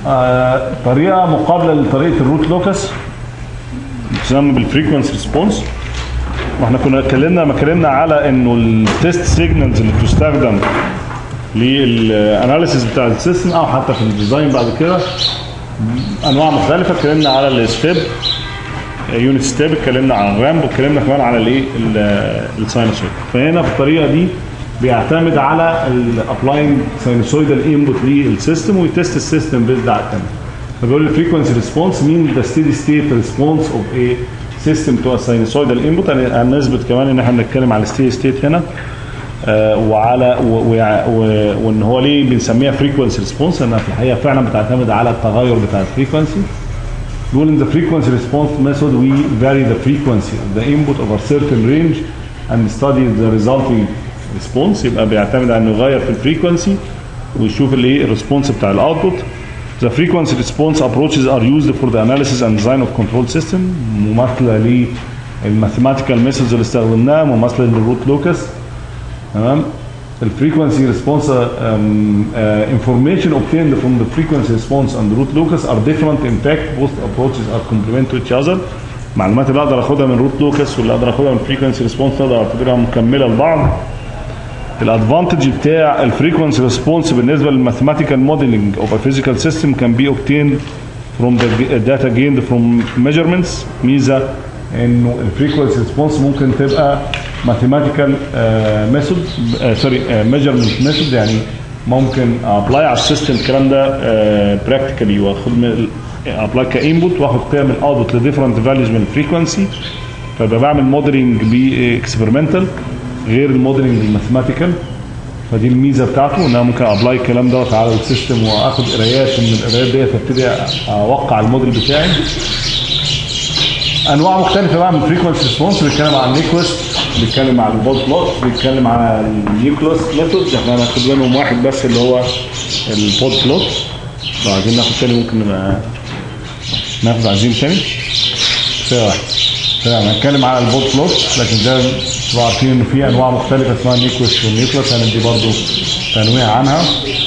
آه، طريقه مقابله لطريقه الروت لوكس بتسمى بالفريكونسي ريسبونس واحنا كنا اتكلمنا ما اتكلمنا على انه التست سيجنالز اللي بتستخدم للاناليسيس بتاع السيستم او حتى في الديزاين بعد كده انواع مختلفه اتكلمنا على الستيب يونت ستيب اتكلمنا عن الرامب واتكلمنا كمان على الايه الساينوسويد فهنا في الطريقه دي بيعتمد على الابلاينج ساينوسويدال انبوت للسيستم ويتست السيستم بيزد على التاني فبيقول الفريكونسي ريسبونس مين ذا ستيدي ستيت ريسبونس اوف ايه سيستم تو ساينوسويدال انبوت هنثبت كمان ان احنا بنتكلم على الستيدي ستيت هنا آه، وعلى و- ويع- و- وان هو ليه بنسميها فريكونسي ريسبونس لانها في الحقيقه فعلا بتعتمد على التغير بتاع الفريكونسي بيقول in the frequency response method we vary the frequency of the input over certain range and study the resulting response يبقى بيعتمد على انه يغير في الفريكونسي ويشوف الايه الريسبونس بتاع الاوتبوت The frequency response approaches are used for the analysis and design of control system مماثلة للماثيماتيكال ميثودز اللي استخدمناها مماثلة للروت لوكس تمام الفريكونسي ريسبونس information obtained from the frequency response and the root locus are different in fact both approaches are complement to each other المعلومات اللي اقدر اخدها من روت لوكس واللي اقدر اخدها من فريكونسي ريسبونس اقدر اعتبرها مكمله لبعض الادفانتج بتاع الفريكونسي ريسبونس بالنسبه للماثيماتيكال موديلنج اوف ا فيزيكال سيستم كان بي obtained from the data gained from measurements ميزه انه الفريكونسي ريسبونس ممكن تبقى ماثيماتيكال ميثود سوري ميجرمنت ميثود يعني ممكن ابلاي على السيستم الكلام ده براكتيكالي واخد ابلاي كانبوت واخد قيم الاوتبوت لديفرنت فاليوز من الفريكونسي فبقى بعمل موديلنج باكسبيرمنتال غير الموديلنج الماثيماتيكال فدي الميزه بتاعته ان انا ممكن ابلاي الكلام دوت على السيستم واخد قرايات من القرايات ديت ابتدي اوقع الموديل بتاعي انواع مختلفه بقى من فريكونسي ريسبونس بنتكلم عن النيكوست بنتكلم عن البول بلوت بنتكلم على النيوكلوس ميثود احنا هناخد منهم واحد بس اللي هو البود بلوت لو عايزين ناخد تاني ممكن نبقى ناخد عايزين تاني ساعة واحدة تمام هنتكلم على البود بلوت لكن زي ما تبقوا عارفين ان في انواع مختلفه اسمها النيكوست والنيوكلوس هندي برضو تنويه عنها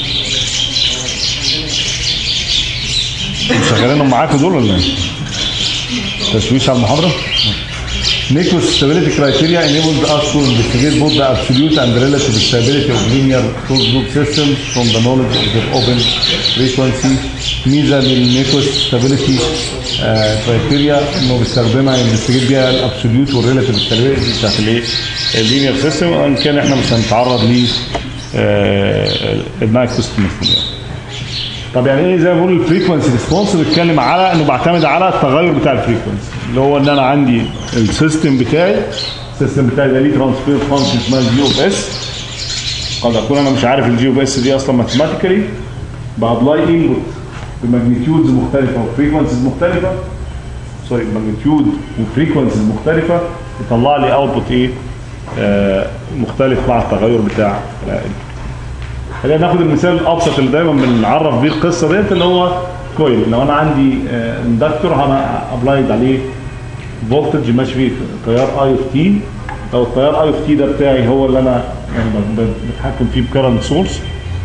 شغالينهم معاكم دول ولا ايه؟ تشويش على المحاضرة Nichols stability criteria enables us to investigate both the absolute and relative stability of linear closed loop systems from the knowledge of their open frequency ميزة للنيكوس stability آه، criteria انه بيستخدمها investigate بيها الابسوليوت والريلاتيف stability بتاعت الايه اللينير سيستم وان كان احنا مش هنتعرض ل النايكوست مثلا طب يعني ايه زي ما بقول الفريكونسي ريسبونس بيتكلم على انه بعتمد على التغير بتاع الفريكونسي اللي هو ان انا عندي السيستم بتاعي السيستم بتاعي ده ليه ترانسفير فانكشن اسمها جي اوف اس قد اكون انا مش عارف الجي اوف اس دي اصلا ماثيماتيكالي بابلاي انبوت بماجنتيودز مختلفه وفريكونسيز مختلفه سوري ماجنتيود وفريكونسيز مختلفه يطلع لي اوتبوت ايه آه مختلف مع التغير بتاع الانبوت خلينا ناخد المثال الابسط اللي دايما بنعرف بيه القصه ديت اللي هو كويل لو انا عندي اندكتور انا ابلايد عليه فولتج ماشي فيه تيار اي اوف تي لو التيار اي اوف تي ده بتاعي هو اللي انا يعني ب- بتحكم فيه بكرنت سورس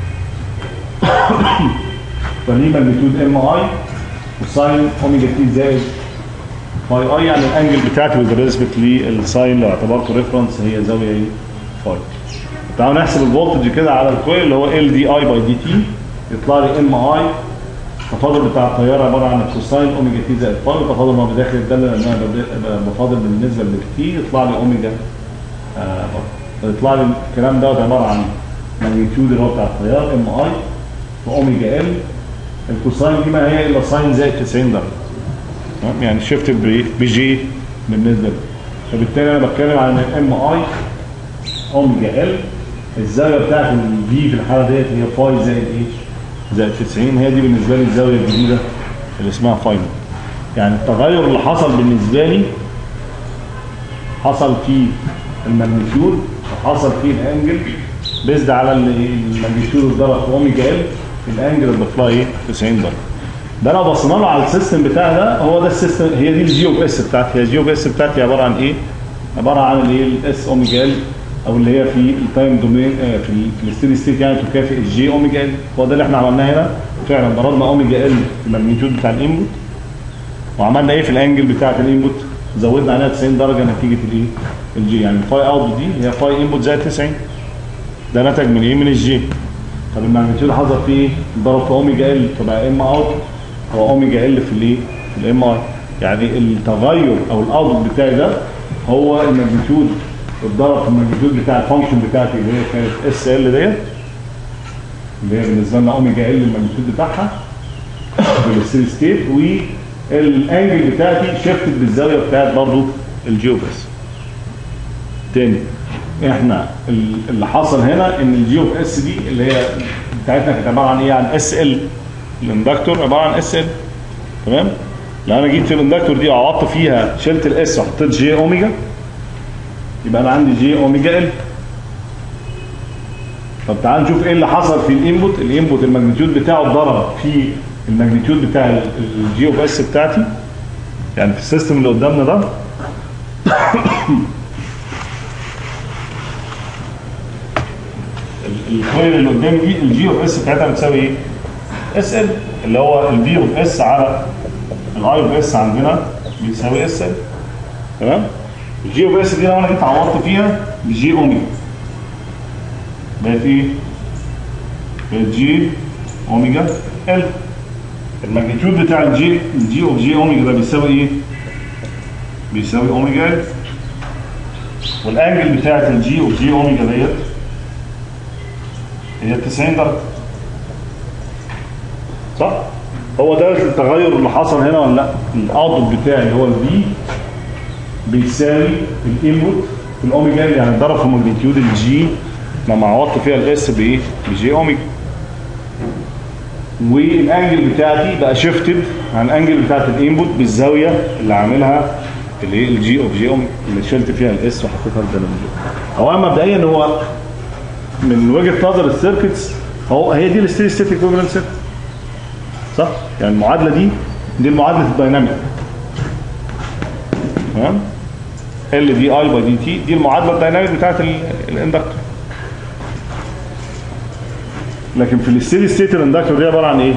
فليه ماجنتيود ام اي وساين اوميجا تي زائد فاي اي يعني الانجل بتاعتي بالنسبه للساين لو اعتبرته ريفرنس هي زاويه ايه؟ فاي تعالوا نحسب الفولتج كده على الكويل اللي هو ال دي اي باي دي تي يطلع لي ام اي التفاضل بتاع التيار عباره عن الكوساين اوميجا تي زائد فاي التفاضل ما بداخل الداله لان انا بد- بفاضل بالنسبه للتي يطلع لي اوميجا آه برضه. يطلع لي الكلام دوت عباره عن ماجنتيود اللي هو بتاع التيار ام اي واوميجا ال الكوساين دي ما هي الا ساين زائد 90 درجه تمام؟ يعني شيفت بجي بالنسبه لي فبالتالي انا بتكلم عن الام اي اوميجا ال الزاويه بتاعت الفي في الحاله ديت هي فاي زائد ايه؟ زائد 90 هي دي بالنسبه لي الزاويه الجديده اللي اسمها فاي يعني التغير اللي حصل بالنسبه لي حصل في الماجنتيود وحصل في الانجل بيزد على ال- الماجنتيود اتضرب في اوميجا ال الانجل اتضاف لها ايه؟ 90 درجه ده لو بصينا له على السيستم بتاعي ده هو ده السيستم هي دي الجي اوف اس بتاعتي هي الجي اوف اس بتاعتي عباره عن ايه؟ عباره عن الايه؟ الاس اوميجا ال او اللي هي في التايم دومين آه، في ال- في الستيدي ستيت يعني تكافئ الجي اوميجا ال هو ده اللي احنا عملناه هنا فعلا ضربنا اوميجا ال في الماجنتيود بتاع الانبوت وعملنا ايه في الانجل بتاعه الانبوت زودنا عليها 90 درجه نتيجه الايه الجي يعني الفاي اوت دي هي فاي انبوت زائد 90 ده نتج من ايه من الجي طب الماجنتيود حصل فيه ايه ضرب في اوميجا ال تبقى ام اوت هو اوميجا ال في الايه في الام اي يعني التغير او الاوت بتاعي ده هو الماجنتيود اتضرب في الماجنتيود بتاع الفانكشن بتاعتي اللي هي كانت اس ال ديت اللي هي بالنسبه لنا اوميجا ال الماجنتيود بتاعها في الستيدي ستيت والانجل بتاعتي شفتت بالزاويه بتاعت برضه الجيو بس تاني احنا ال- اللي حصل هنا ان الجي اوف اس دي اللي هي بتاعتنا كانت عباره عن ايه عن اس ال الاندكتور عباره عن اس ال تمام لو انا جيت في الاندكتور دي وعوضت فيها شلت الاس وحطيت جي اوميجا يبقى انا عندي جي اوميجا ال طب تعال نشوف ايه اللي حصل في الانبوت الانبوت الماجنتيود بتاعه اتضرب في الماجنتيود بتاع الجي اوف اس بتاعتي يعني في السيستم اللي قدامنا ده ال- الكويل اللي قدامي دي الجي اوف اس بتاعتها بتساوي ايه؟ اس ال اللي هو الفي اوف اس على الاي اوف اس عندنا بيساوي اس ال تمام؟ الجي اوف اس دي لو انا جيت عوضت فيها بجي اوميجا بقت ايه؟ بقت جي اوميجا ال الماجنتيود بتاع الجي الجي اوف جي اوميجا ده بيساوي ايه؟ بيساوي اوميجا ال والانجل بتاعت الجي اوف جي اوميجا ديت هي 90 درجة صح؟ هو ده التغير اللي حصل هنا ولا لا؟ الاوتبوت بتاعي اللي هو الفي بيساوي الانبوت في الاوميجا اللي يعني ضرب في ماجنتيود الجي لما عوضت فيها الاس بايه؟ بجي اوميجا والانجل بتاعتي بقى شيفتد عن الانجل بتاعت الانبوت بالزاويه اللي عاملها اللي هي الجي اوف جي اوميجا اللي شلت فيها الاس وحطيتها بدل الجي هو مبدئيا هو من وجهه نظر السيركتس هو هي دي الستيدي ستيت ايكويفالنت سيركت صح يعني المعادله دي دي المعادله الدايناميك تمام ال دي اي باي دي تي دي المعادله الدايناميك بتاعت ال- الاندكتور لكن في الستيدي ستيت الاندكتور دي عباره عن ايه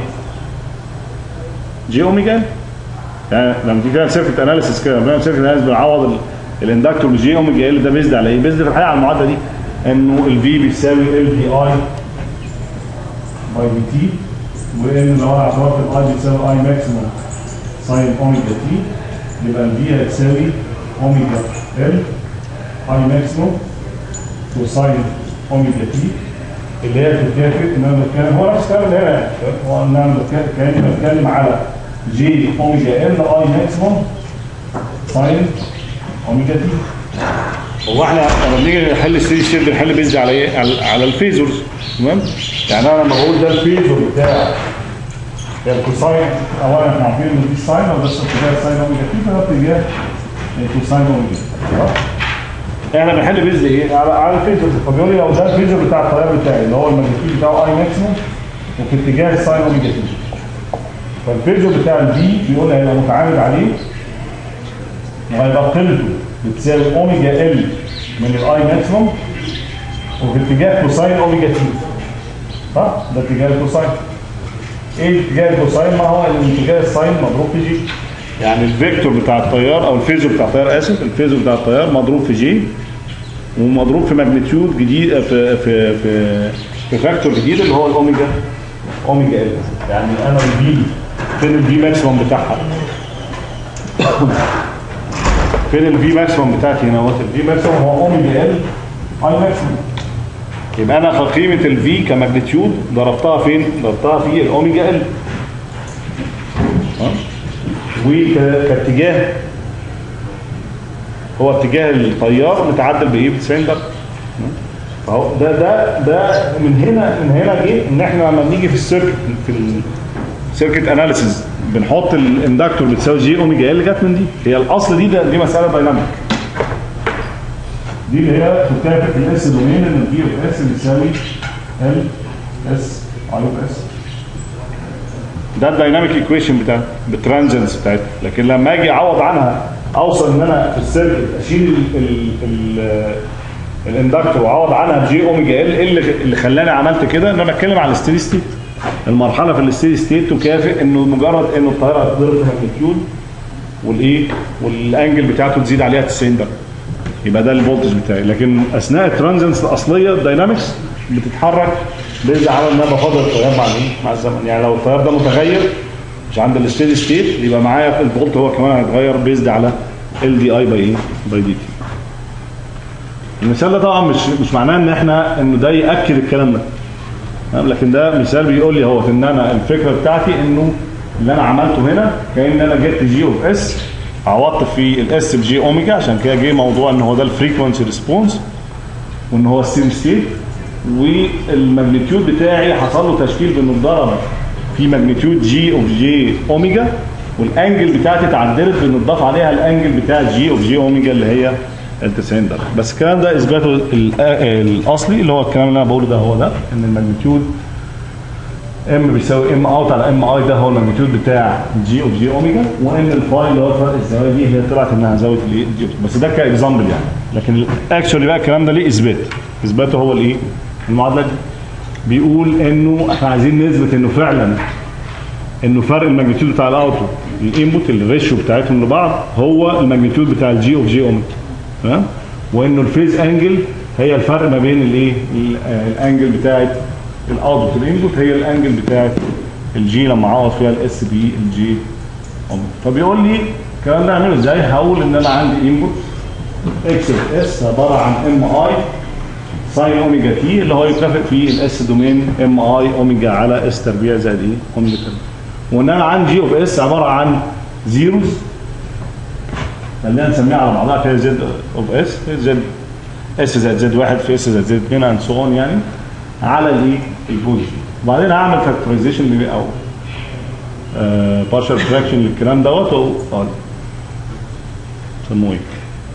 جي اوميجا ال. يعني لما تيجي تعمل سيركت اناليسيس كده لما بنعمل سيركت اناليسيس بنعوض ال- الاندكتور بجي اوميجا ال ده بيزد على ايه؟ بيزد في الحقيقه على المعادله دي انه الفي بيساوي ال دي اي باي دي تي وان لو انا اعتبرت الاي بيساوي اي ماكسيموم ساين اوميجا تي يبقى الفي هتساوي اوميجا ال اي ماكسيموم وساين اوميجا تي اللي هي بتتكافئ ان انا بتكلم هو نفس الكلام اللي هنا يعني هو ان انا بتكلم كاني بتكلم على جي اوميجا ال اي ماكسيموم ساين اوميجا تي هو احنا لما بنيجي نحل السيري ستيت بنحل بيز على ايه؟ على, على الفيزورز تمام؟ يعني انا لما بقول ده الفيزور بتاع الكوساين اولا احنا عارفين ان دي ساين وده اتجاه ساين اوميجا تي فده اتجاه الكوساين اوميجا خلاص؟ احنا بنحل بيز ايه؟ على على الفيزور فبيقول لي لو ده الفيزور بتاع التيار بتاعي اللي هو الماجنتيود بتاعه اي ماكسيموم وفي اتجاه الساين اوميجا تي فالفيزور بتاع الفي بيقول لي هيبقى متعامد عليه وهيبقى قيمته بتساوي اوميجا ال من الاي ماكسيموم وفي اتجاه كوساين اوميجا تي صح؟ ده اتجاه الكوساين ايه اتجاه الكوساين؟ ما هو الاتجاه الساين مضروب في جي يعني الفيكتور بتاع التيار او الفيزور بتاع التيار اسف الفيزور بتاع التيار مضروب في جي ومضروب في ماجنتيود جديد في في في في فاكتور جديد اللي هو الاوميجا اوميجا ال يعني انا الفي فين الفي ماكسيموم بتاعها فين الفي ماكسيموم بتاعتي هنا اهوت الفي ماكسيموم هو اوميجا ال اي ماكسيموم يبقى انا في قيمه الفي كماجنتيود ضربتها فين؟ ضربتها في الاوميجا ال وكاتجاه هو اتجاه التيار متعدل بايه؟ ب 90 درجه فهو ده ده ده من هنا من هنا جه ان احنا لما بنيجي في السيركت في السيركت اناليسيز بنحط الاندكتور بتساوي جي اوميجا ال جت من دي هي الاصل دي ده دي مساله دايناميك دي اللي هي تكافئ الاس دومين ان البي اوف اس بتساوي ال اس اي اوف اس ده الدايناميك ايكويشن بتاع بالترانجنس بتاعتها لكن لما اجي اعوض عنها اوصل ان انا في السيركت اشيل ال ال ال الاندكتور وعوض عنها بجي اوميجا ال إيه اللي اللي خلاني عملت كده ان انا بتكلم على الستيدي ستيت المرحله في الستيدي ستيت تكافئ انه مجرد انه الطياره هتضرب في ماجنتيود والايه والانجل بتاعته تزيد عليها 90 درجه يبقى ده الفولتج بتاعي لكن اثناء الترانزنس الاصليه الداينامكس بتتحرك بيز على ان انا بفضل التيار مع الايه مع الزمن يعني لو التيار ده متغير مش عند الستيدي ستيت يبقى معايا الفولت هو كمان هيتغير بيزد على ال دي اي باي ايه باي دي تي المثال ده طبعا مش مش معناه ان احنا انه ده ياكد الكلام ده تمام؟ لكن ده مثال بيقول لي هو ان انا الفكره بتاعتي انه اللي انا عملته هنا كان انا جبت جي اوف اس عوضت في الاس بجي اوميجا عشان كده جه موضوع ان هو ده الفريكونسي ريسبونس وان هو السيم ستيت والماجنتيود بتاعي حصل له تشكيل بانه اتضرب في ماجنتيود جي اوف جي اوميجا والانجل بتاعتي اتعدلت بانه اتضاف عليها الانجل بتاع جي اوف جي اوميجا اللي هي ال 90 درجه بس الكلام ده اثباته ال- الاصلي اللي هو الكلام اللي انا بقوله ده هو ده ان الماجنتيود ام بيساوي ام اوت على ام اي ده هو الماجنتيود بتاع جي اوف جي اوميجا وان الفاي اللي هو فرق الزوايا دي هي طلعت انها زاويه الايه الجي بس ده كاكزامبل يعني لكن اكشولي بقى الكلام ده ليه اثبات اثباته هو الايه المعادله دي بيقول انه احنا عايزين نثبت انه فعلا انه فرق الماجنتيود بتاع الاوتو الانبوت الريشيو بتاعتهم لبعض هو الماجنتيود بتاع الجي اوف جي اوميجا تمام وانه الفيز انجل هي الفرق ما بين الايه ال- آه، الانجل بتاعت الاوتبوت الانبوت هي الانجل بتاعت الجي لما اعوض فيها الاس بي الجي اوميجا فبيقول لي الكلام ده اعمله ازاي هقول ان انا عندي انبوت اكس اس عباره عن ام اي ساين اوميجا تي اللي هو يتفق في الاس دومين ام اي اوميجا على اس تربيع زائد ايه اوميجا تربيع وان انا عندي جي اوف اس عباره عن زيروز خلينا نسميها على بعضها كده زد اوف اس زد اس زائد زد واحد في اس زائد زد 2 اند سو اون يعني على الايه البوزيشن وبعدين هعمل فاكتورايزيشن او بارشال فراكشن للكلام دوت و- اه سموه ايه؟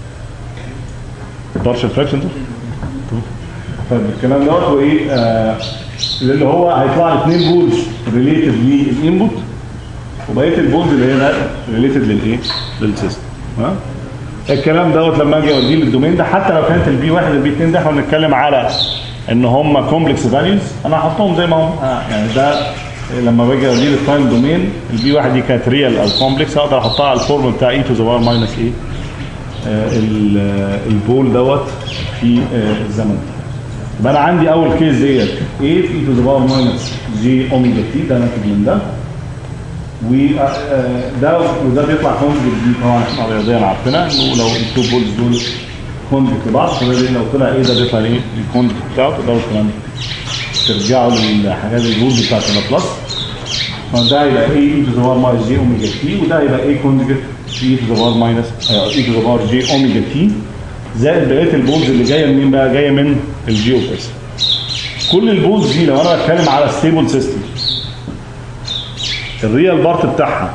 بارشال فراكشن ده؟ فالكلام دوت وايه آه اللي هو هيطلع لي اثنين بولز ريليتد للانبوت وبقيه البولز اللي هي ريليتد للايه؟ للسيستم ها؟ الكلام دوت لما اجي اوديه للدومين ده حتى لو كانت البي 1 البي 2 ده احنا بنتكلم على ان هم كومبلكس فاليوز انا هحطهم زي ما هم آه يعني ده لما باجي اوديه للتايم دومين البي 1 دي كانت ريال او كومبلكس اقدر احطها على الفورم بتاع اي تو ذا باور ماينس ايه البول دوت في آه، الزمن يبقى انا عندي اول كيس ديت 8 اي تو ذا باور ماينس جي اوميجا تي ده ناتج من ده وده وده بيطلع كونجكت دي طبعا احنا رياضيا عارفينها انه لو التو بولز دول كونجكت لبعض فبالتالي لو طلع ايه ده بيطلع ايه الكونجكت بتاعه تقدروا كمان ترجعوا للحاجات الرولز بتاعت البلس فده هيبقى ايه اي تو ذا باور ماينس جي اوميجا تي وده هيبقى ايه كونجكت اي تو ذا باور ماينس اي تو ذا باور جي اوميجا تي زائد بقيه البولز اللي جايه منين بقى جايه من الجي اوف اس كل البولز دي لو انا بتكلم على ستيبل سيستم الريال بارت بتاعها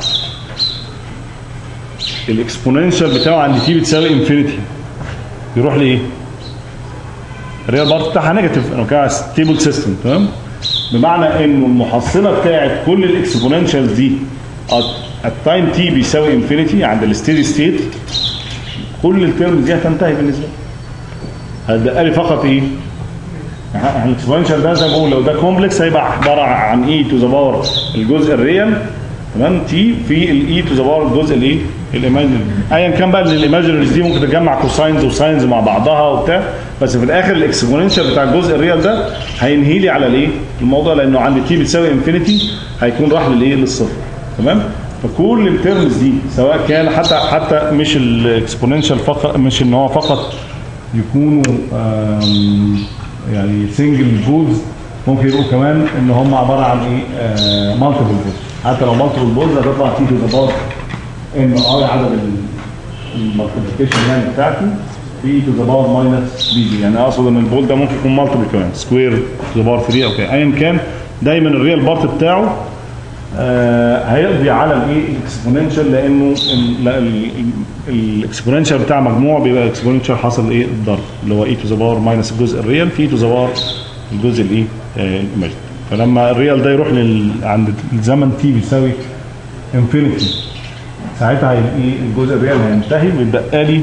الاكسبوننشال بتاعه عند تي بتساوي انفينيتي يروح لايه؟ الريال بارت بتاعها نيجاتيف انا بتكلم على ستيبل سيستم تمام؟ بمعنى انه المحصله بتاعت كل الاكسبوننشالز دي التايم تي بيساوي انفينيتي عند الستيدي ستيت كل الترمز دي هتنتهي بالنسبه لي هتبقى لي فقط ايه؟ احنا الاكسبوننشال ده زي ما بقول لو ده كومبلكس هيبقى عباره عن اي تو ذا باور الجزء الريال تمام تي في الاي تو ذا باور الجزء الايه؟ الايماجينري ايا كان بقى الايماجينريز دي ممكن تتجمع كوساينز وساينز مع بعضها وبتاع بس في الاخر الاكسبوننشال بتاع الجزء الريال ده هينهي لي على الايه؟ الموضوع لانه عند تي بتساوي انفينيتي هيكون راح للايه؟ للصفر تمام؟ فكل الترمز دي سواء كان حتى حتى مش الاكسبوننشال فقط مش ان هو فقط يكونوا آم، يعني سنجل بولز ممكن يبقوا كمان ان هم عباره عن ايه مالتيبل بولز حتى لو مالتيبل بولز هتطلع تي تو ذا باور ان اي عدد المالتيبليكيشن يعني بتاعتي في تو ذا باور ماينس بي دي يعني اقصد ان البول ده ممكن يكون مالتيبل كمان سكوير تو ذا باور 3 او كده ايا كان دايما الريال بارت بتاعه آه هيقضي على الايه الاكسبوننشال لانه الاكسبوننشال بتاع مجموع بيبقى اكسبوننشال حصل ايه الضرب اللي هو اي تو ذا باور ماينس الجزء الريال في تو ذا باور الجزء الايه آه الايماجن فلما الريال ده يروح لل... عند الزمن تي بيساوي انفينيتي ساعتها هيبقى ايه الجزء الريال هينتهي ويتبقى لي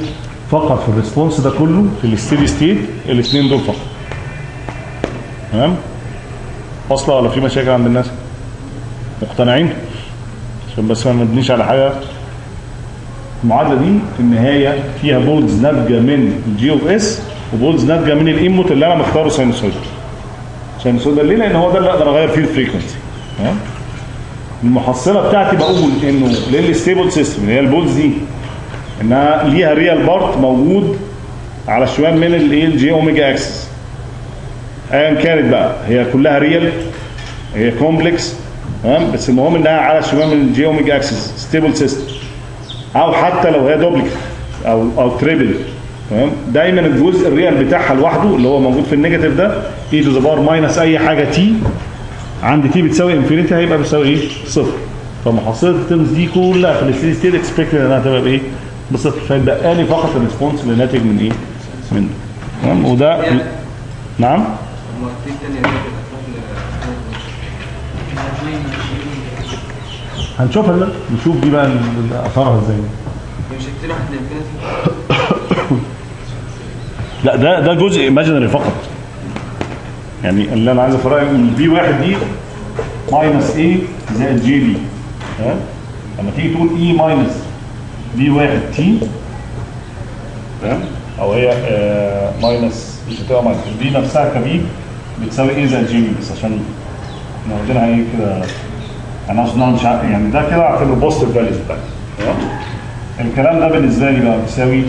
فقط في الريسبونس ده كله في الستيدي ستيت الاثنين دول فقط تمام واصله ولا في مشاكل عند الناس مقتنعين عشان بس ما نبنيش على حاجه المعادله دي في النهايه فيها بولز ناتجه من الجي اوف اس وبولز ناتجه من الانبوت اللي انا مختاره ساينوسويد ساينوسويد ليه؟ لان هو ده اللي اقدر اغير فيه الفريكونسي تمام المحصله بتاعتي بقول انه للستيبل سيستم اللي هي البولز دي انها ليها ريال بارت موجود على شويه من الايه الجي اوميجا اكسس ايا كانت بقى هي كلها ريال هي كومبلكس تمام بس المهم انها على شويه من الجي اوميجا اكسس ستيبل سيستم او حتى لو هي دوبليكت او او تريبل تمام دايما الجزء الريال بتاعها لوحده اللي هو موجود في النيجاتيف ده اي تو ذا باور ماينس اي حاجه تي عند تي بتساوي انفينيتي هيبقى بيساوي ايه؟ صفر فمحصله الترمز دي كلها في الستيدي ستيت اكسبكتد انها تبقى بايه؟ بصفر فيبقى لي فقط الريسبونس اللي ناتج من ايه؟ منه تمام وده نعم المرتين التانية دي هتروح هنشوفها دلوقتي نشوف دي بقى ال- اثرها ازاي مش هتروح للانفينيتي لا ده ده جزء ايماجينري فقط يعني اللي انا عايز افرق من البي واحد دي ماينس اي زائد جي بي تمام لما تيجي تقول اي ماينس بي واحد تي تمام او هي آه ماينس مش هتبقى ماينس البي نفسها كبي بتساوي ايه زائد جي بي بس عشان احنا واخدينها ايه كده انا اقصد إنها مش ع- يعني ده كده اعتبره بوزيتيف فاليوز بتاعتي تمام الكلام ده بالنسبه لي بقى بيساوي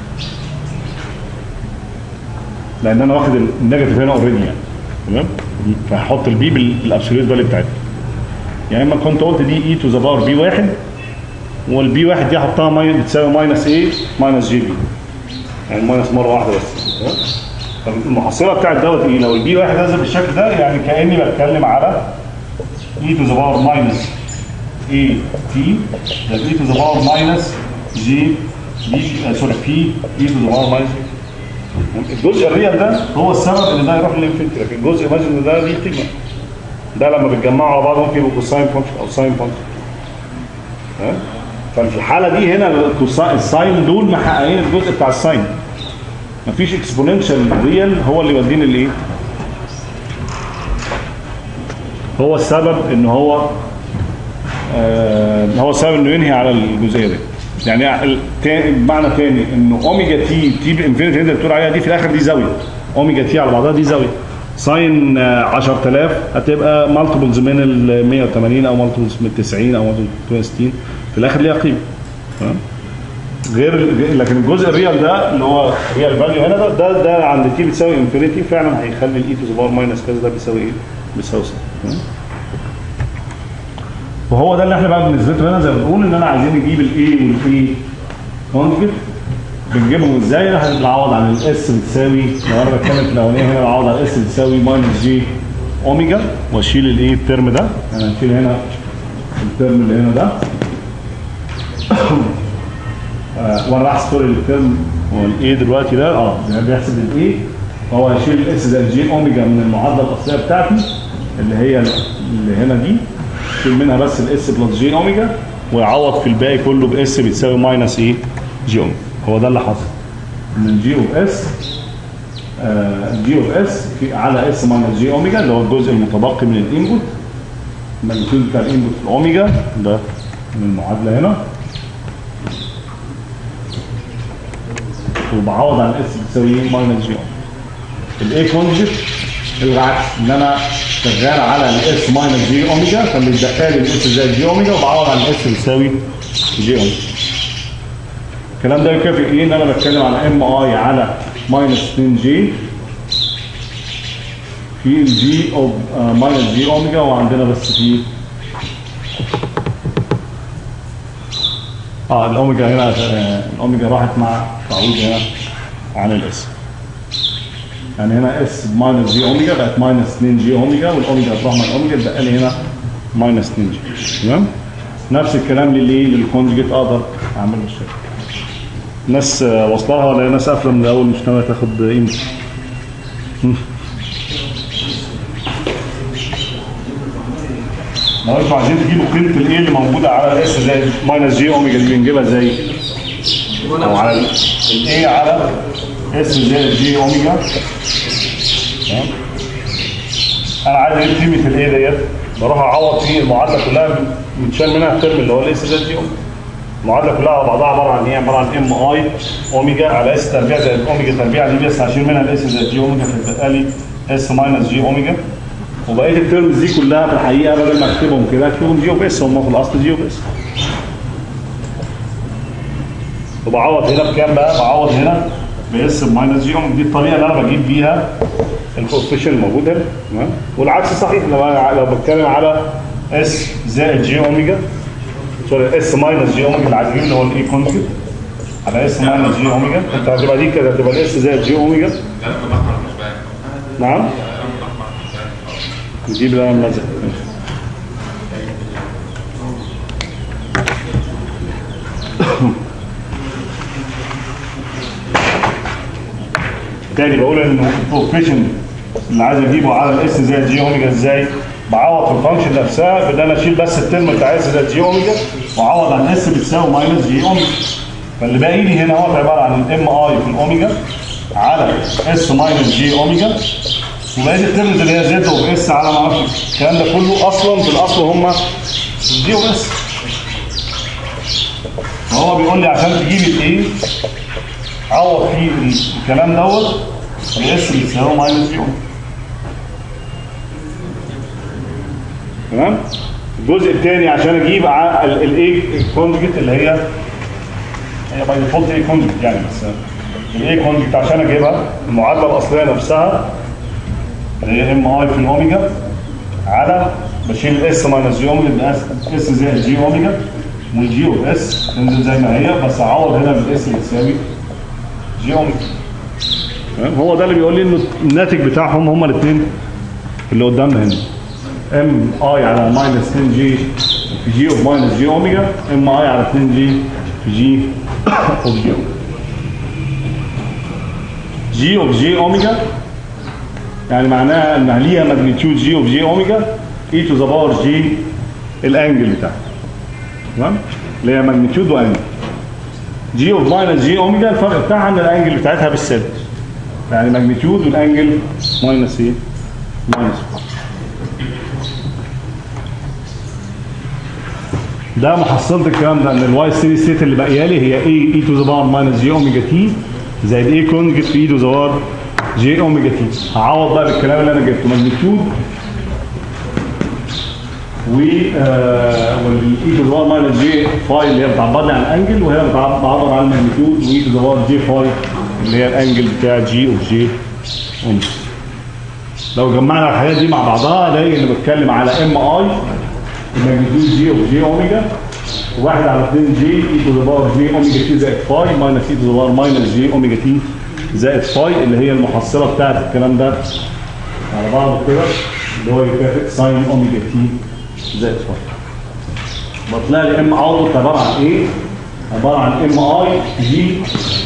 لان انا واخد النيجاتيف هنا اوريدي يعني تمام فهحط البي بالابسوليوت فاليو بتاعتها يعني اما كنت قلت دي اي تو ذا باور بي واحد والبي واحد دي احطها ماي بتساوي ماينس ايه ماينس جي بي يعني ماينس مره واحده بس تمام فالمحصله بتاعت دوت ايه لو البي واحد نزل بالشكل ده يعني كاني بتكلم على اي تو ذا باور ماينس اي تي ده اي تو ذا باور ماينس جي بي آه، سوري بي اي تو ذا باور ماينس الجزء الريال ده هو السبب ان ده يروح للانفينيتي لكن الجزء ايماجن ده ليه قيمه ده لما بتجمعوا على بعض ممكن يبقوا كوساين فانكشن او ساين فانكشن تمام ففي الحاله دي هنا الكوسا- الساين دول محققين الجزء بتاع الساين مفيش اكسبوننشال ريال هو اللي يوديني لايه هو السبب ان هو آه هو السبب انه ينهي على الجزئيه دي يعني ال- تا- بمعنى تاني ان اوميجا تي تي بانفينيتي اللي انت بتقول عليها دي في الاخر دي زاويه اوميجا تي على بعضها دي زاويه ساين آه، 10000 هتبقى مالتيبلز من ال 180 او مالتيبلز من 90 او مالتيبلز من 260 في الاخر ليها قيمه تمام غير غير- لكن الجزء الريال ده اللي هو ريال فاليو هنا ده ده, ده عند تي بتساوي انفينيتي فعلا هيخلي الاي تو ذا باور ماينس كذا ده بيساوي ايه؟ بيساوي صفر تمام؟ وهو ده اللي احنا بقى بنثبته هنا زي ما بنقول ان انا عايزين نجيب الاي والاي كونجكت بنجيبهم ازاي؟ احنا بنعوض عن الاس بتساوي لو انا بتكلم في الاولانيه هنا بعوض عن الاس بتساوي ماينس جي اوميجا واشيل الايه الترم ده يعني هنشيل هنا الترم اللي هنا ده آه، وانا راح سوري الترم هو الاي دلوقتي ده اه ده بيحسب الاي فهو هيشيل الاس زائد جي اوميجا من المعادله الاصليه بتاعتي اللي هي اللي هنا دي يشيل منها بس الاس بلس جي اوميجا ويعوض في الباقي كله باس بتساوي ماينس ايه جي اوميجا هو ده اللي حصل ان الجي اوف اس الجي اوف اس في على اس ماينس جي اوميجا اللي هو الجزء المتبقي من الانبوت الماجنتيود بتاع الانبوت في الاوميجا ده من المعادله هنا وبعوض عن اس بتساوي ايه ماينس جي اوميجا الاي كونجكت العكس ان انا شغال على الاس ماينس جي اوميجا فاللي اتبقى لي الاس زائد جي اوميجا وبعوض عن الاس بتساوي جي اوميجا الكلام ده يكافئ ايه ان انا بتكلم على ام اي على ماينس 2 جي في الجي اوف ماينس جي اوميجا وعندنا بس في اه الاوميجا هنا آه، الاوميجا راحت مع تعويض هنا عن الاس يعني هنا اس ماينس جي اوميجا بقت ماينس 2 جي اوميجا والاوميجا هتروح مع الاوميجا يبقى لي هنا ماينس 2 جي تمام نفس الكلام للايه للكونجيت اقدر اعمله بالشكل ناس آه، واصلها ولا ناس قافله من الاول مش ناويه تاخد قيمه لو انتوا عايزين تجيبوا قيمه الايه اللي موجوده على الاس زي ماينس جي اوميجا دي بنجيبها ازاي؟ او على الاي على اس زائد جي اوميجا تمام انا عايز اجيب قيمه الاي ديت بروح اعوض في المعادله كلها متشال منها الترم اللي هو الاس زائد جي اوميجا المعادله كلها على بعضها عباره عن ايه؟ عباره عن ام اي اوميجا على اس تربيع زائد اوميجا تربيع دي بس هشيل منها الاس زائد جي اوميجا فتبقى لي اس ماينس جي اوميجا وبقيه الترمز دي كلها في الحقيقه بدل ما اكتبهم كده اكتبهم جي اوف اس هم في الاصل جي اوف اس وبعوض هنا بكام بقى؟ بعوض هنا باس ماينس جي اوميجا دي الطريقه اللي انا بجيب بيها الكوفيشن الموجود هنا تمام والعكس صحيح لو لو بتكلم على اس زائد جي اوميجا سوري اس ماينس جي اوميجا اللي عايز اجيب اللي هو الاي كونجكت على اس ماينس جي اوميجا انت هتبقى دي كده هتبقى الاس زائد جي اوميجا نعم نجيب ده ملزق تاني بقول ان البروفيشن اللي عايز اجيبه على الاس زائد جي اوميجا ازاي؟ بعوض في الفانكشن نفسها بان انا اشيل بس الترم بتاع اس زائد جي اوميجا واعوض عن اس بتساوي ماينس جي اوميجا فاللي باقي لي هنا هو عباره عن الام اي في الاوميجا على اس ماينس جي اوميجا وبقيه الترمز اللي هي زد اوف اس على ما اعرفش الكلام ده كله اصلا في الاصل هم جي اوف اس فهو بيقول لي عشان تجيب الايه عوض في الكلام دوت الاس بيساوي ماينس جي اوميجا تمام الجزء الثاني عشان اجيب الاي كونجكت اللي هي هي باي ديفولت اي كونجكت يعني بس الاي كونجكت عشان اجيبها المعادله الاصليه نفسها اللي هي ام اي في الاوميجا على بشيل الاس ماينس جي اوميجا يبقى اس زائد جي اوميجا والجي اوف اس تنزل زي ما هي بس اعوض هنا بالاس بتساوي جي اوميجا تمام؟ هو ده اللي بيقول لي انه الناتج بتاعهم هما الاثنين اللي قدامنا هنا ام اي على ماينس 2 جي في جي اوف ماينس جي اوميجا ام اي على 2 جي في جي اوف جي اوميجا جي اوف جي اوميجا يعني معناها انها ليها ماجنتيود جي اوف جي اوميجا اي تو ذا باور جي الانجل بتاعها تمام اللي هي ماجنتيود وانجل جي اوف ماينس جي اوميجا الفرق بتاعها ان الانجل بتاعتها بالسالب يعني ماجنتيود والانجل ماينس ايه؟ ماينس ده محصلة الكلام ده ان الواي ستيدي ستيت اللي باقيه لي هي اي اي تو ذا باور ماينس جي اوميجا تي زائد اي كونجت في اي تو ذا باور جي اوميجا تي هعوض بقى بالكلام اللي انا جبته ماجنتيود و والاي تو ذا باور ماينس جي فاي اللي هي بتعبر لي عن الانجل وهي بتعبر عن الماجنتيود واي تو ذا باور جي فاي اللي هي الانجل بتاع جي اوف جي اوميجا لو جمعنا الحاجات دي مع بعضها الاقي ان بتكلم على ام اي الماجنتيود جي اوف جي اوميجا واحد على 2 جي اي تو ذا باور جي اوميجا تي زائد فاي ماينس اي تو ذا باور ماينس جي اوميجا تي زائد فاي اللي هي المحصله بتاعت الكلام ده على بعضه كده اللي هو يكافئ ساين اوميجا تي زائد فاي بطلع لي ام اوتبوت عباره عن ايه؟ عباره عن ام اي جي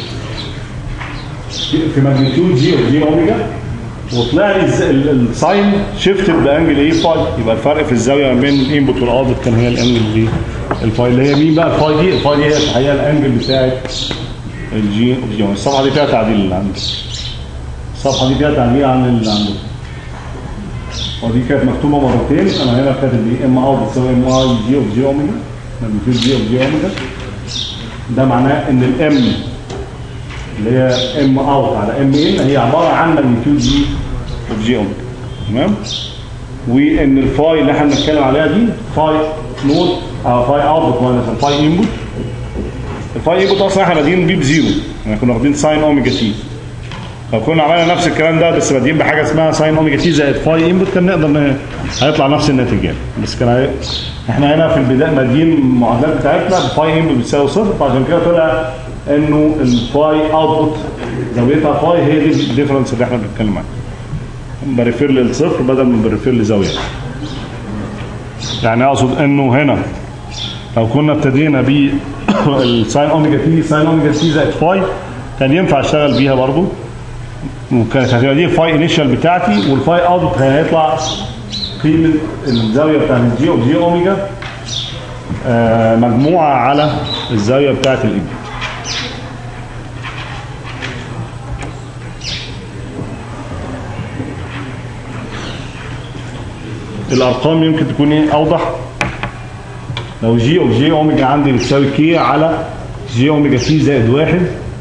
في ماجنتيود جي اوف جي اوميجا وطلع لي الز- ال- الساين شيفتد بانجل ايه فاي يبقى الفرق في الزاويه ما بين الانبوت والاوتبوت كان هي الانجل دي الفاي اللي هي مين بقى الفاي دي الفاي دي هي الحقيقه الانجل بتاعت الجي اوف جي الصفحه دي فيها تعديل اللي عندي الصفحه دي فيها تعديل عن اللي عندي ودي كانت مكتوبه مرتين انا هنا كاتب دي ام اوت بتساوي ام اي جي اوف جي اوميجا ماجنتيود جي اوف جي اوميجا ده معناه ان الام اللي هي ام اوت على ام ان هي عباره عن ماجنتيود جي اوف جي اوميجا تمام وان الفاي اللي احنا بنتكلم عليها دي فاي نوت او فاي اوتبوت ماينس الفاي انبوت الفاي انبوت اصلا احنا بادئين بيه بزيرو يعني كنا واخدين ساين اوميجا تي لو كنا عملنا نفس الكلام ده بس بادئين بحاجه اسمها ساين اوميجا تي زائد فاي انبوت كان نقدر ن- هيطلع نفس الناتج يعني بس كان هي... احنا هنا في البدايه بادئين المعادلات بتاعتنا بفاي انبوت بتساوي صفر فعشان كده طلع انه الفاي اوتبوت زاويتها فاي هي دي الديفرنس اللي احنا بنتكلم عنها بريفير للصفر بدل من بريفير لزاويه يعني اقصد انه هنا لو كنا ابتدينا ب الساين اوميجا تي ساين اوميجا تي زائد فاي كان ينفع اشتغل بيها برضو وكانت هتبقى دي الفاي انيشال بتاعتي والفاي اوتبوت هيطلع قيمه الزاويه بتاعت الجي اوف جي اوميجا آه، مجموعه على الزاويه بتاعت الانبوت الارقام يمكن تكون ايه اوضح لو جي اوف جي اوميجا عندي بتساوي كي على جي اوميجا تي زائد واحد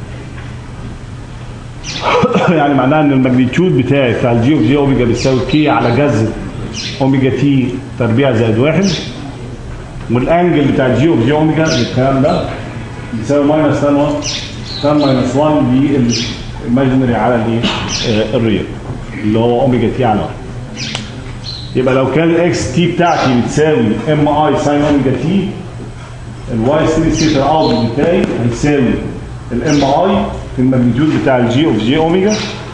يعني معناها ان الماجنتيود بتاعي بتاع الجي اوف جي اوميجا بيساوي كي على جذر اوميجا تي تربيع زائد واحد والانجل بتاع الجي اوف جي اوميجا الكلام ده بيساوي ماينس 10 1 10 ماينس 1 للايماجينري على الايه آه، الريال اللي هو اوميجا تي على 1 يبقى لو كان الاكس تي بتاعتي بتساوي ام اي ساين اوميجا تي الواي ستيدي ستيت الاوت بتاعي هيساوي الام اي في الماجنتيود بتاع الجي اوف جي اوميجا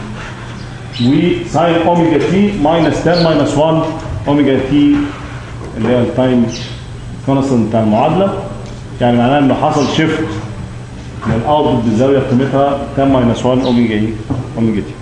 وساين اوميجا تي ماينس 10 ماينس 1 اوميجا تي اللي هي التايم كونستنت بتاع المعادله يعني معناها انه حصل شيفت من الاوتبوت بالزاويه قيمتها 10 ماينس 1 اوميجا ايه اوميجا تي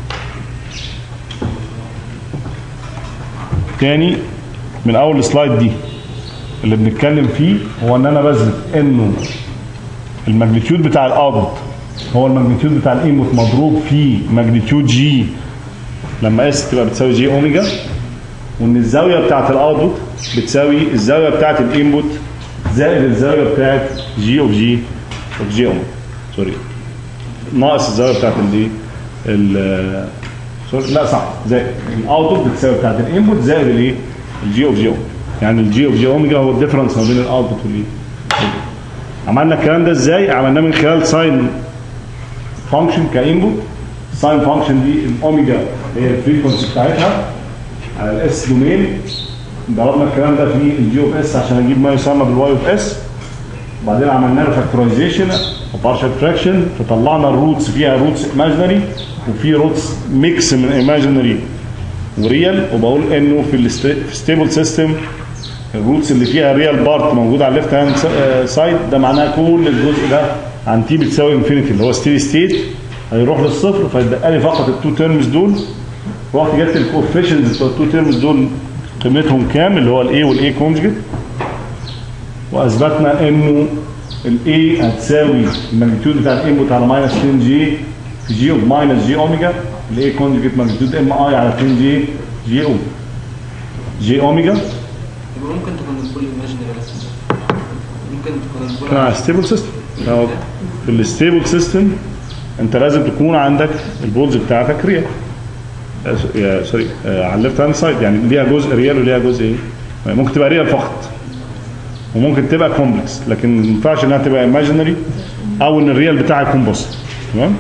تاني من اول سلايد دي اللي بنتكلم فيه هو ان انا بثبت انه الماجنتيود بتاع الاوتبوت هو الماجنتيود بتاع الانبوت مضروب في ماجنتيود جي لما اس تبقى بتساوي جي اوميجا وان الزاويه بتاعت الاوتبوت بتساوي الزاويه بتاعت الانبوت زائد الزاويه بتاعت جي اوف جي اوف جي اوميجا سوري ناقص الزاويه بتاعت الايه ال سوري لا صح زائد الاوتبوت بتساوي بتاعت الانبوت زائد الايه الجي اوف جي اوميجا يعني الجي اوف جي اوميجا هو الديفرنس ما بين الاوتبوت والايه عملنا الكلام ده ازاي عملناه من خلال ساين فانكشن كانبوت ساين فانكشن دي الاوميجا هي الفريكونسي بتاعتها على الاس دومين ضربنا الكلام ده في الجي اوف اس عشان اجيب ما يسمى بالواي اوف اس وبعدين عملنا له فاكتورايزيشن وبارشال فراكشن فطلعنا الروتس فيها روتس ايماجينري وفي روتس ميكس من ايماجينري وريال وبقول انه في الستيبل سيستم الروتس اللي فيها ريال بارت موجود على الليفت هاند سايد ده معناه كل الجزء ده عن تي بتساوي انفينيتي اللي هو ستيدي ستيت هيروح للصفر فيتبقى لي فقط التو تيرمز دول رحت جبت الكوفيشنز بتوع التو تيرمز دول قيمتهم كام اللي هو الاي والاي كونجكت واثبتنا انه الاي هتساوي الماجنتيود بتاع الانبوت على ماينس 2 جي في جي اوف ماينس جي اوميجا الاي كونجكت ماجنتيود ام اي على 2 جي جي او جي اوميجا يبقى ممكن تكون الفول ايماجينري بس ممكن تكون الفول مع ستيبل سيستم في الستيبل سيستم انت لازم تكون عندك البولز بتاعتك ريال آه، س- يا سوري آه، على الليفت هاند سايد يعني ليها جزء ريال وليها جزء ايه ممكن تبقى ريال فقط وممكن تبقى كومبلكس لكن ما ينفعش انها تبقى ايماجينري او ان الريال بتاعها يكون بوزيتيف تمام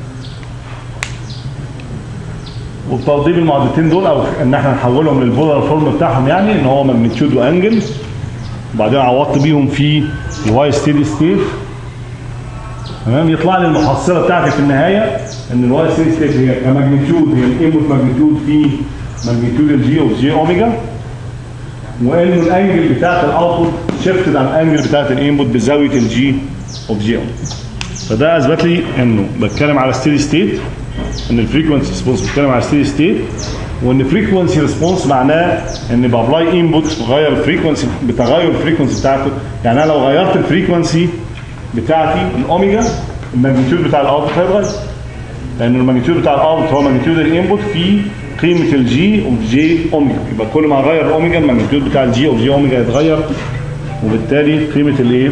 وبتوضيب المعادلتين دول او ان احنا نحولهم للبولار فورم بتاعهم يعني ان هو ماجنتيود وانجل وبعدين عوضت بيهم في الواي ستيدي ستيت تمام يطلع لي المحصله بتاعتي في النهايه ان الواي ستيدي ستيت هي كماجنتيود هي الانبوت ماجنتيود في ماجنتيود الجي اوف جي اوميجا وانه الانجل بتاعت الاوتبوت شيفتد عن الانجل بتاعت الانبوت بزاويه الجي اوف جي اوميجا فده اثبت لي انه بتكلم على ستيدي ستيت ان الفريكونسي ريسبونس بتكلم على ستيدي ستيت وان فريكونسي ريسبونس معناه ان بابلاي انبوت بغير الفريكونسي بتغير الفريكونسي بتاعته يعني انا لو غيرت الفريكونسي بتاعتي الاوميجا الماجنتيود بتاع الاوتبوت هيتغير لان الماجنتيود بتاع الاوتبوت هو ماجنتيود الانبوت في قيمه الجي اوف جي اوميجا يبقى كل ما اغير الاوميجا الماجنتيود بتاع الجي اوف جي اوميجا يتغير وبالتالي قيمه الايه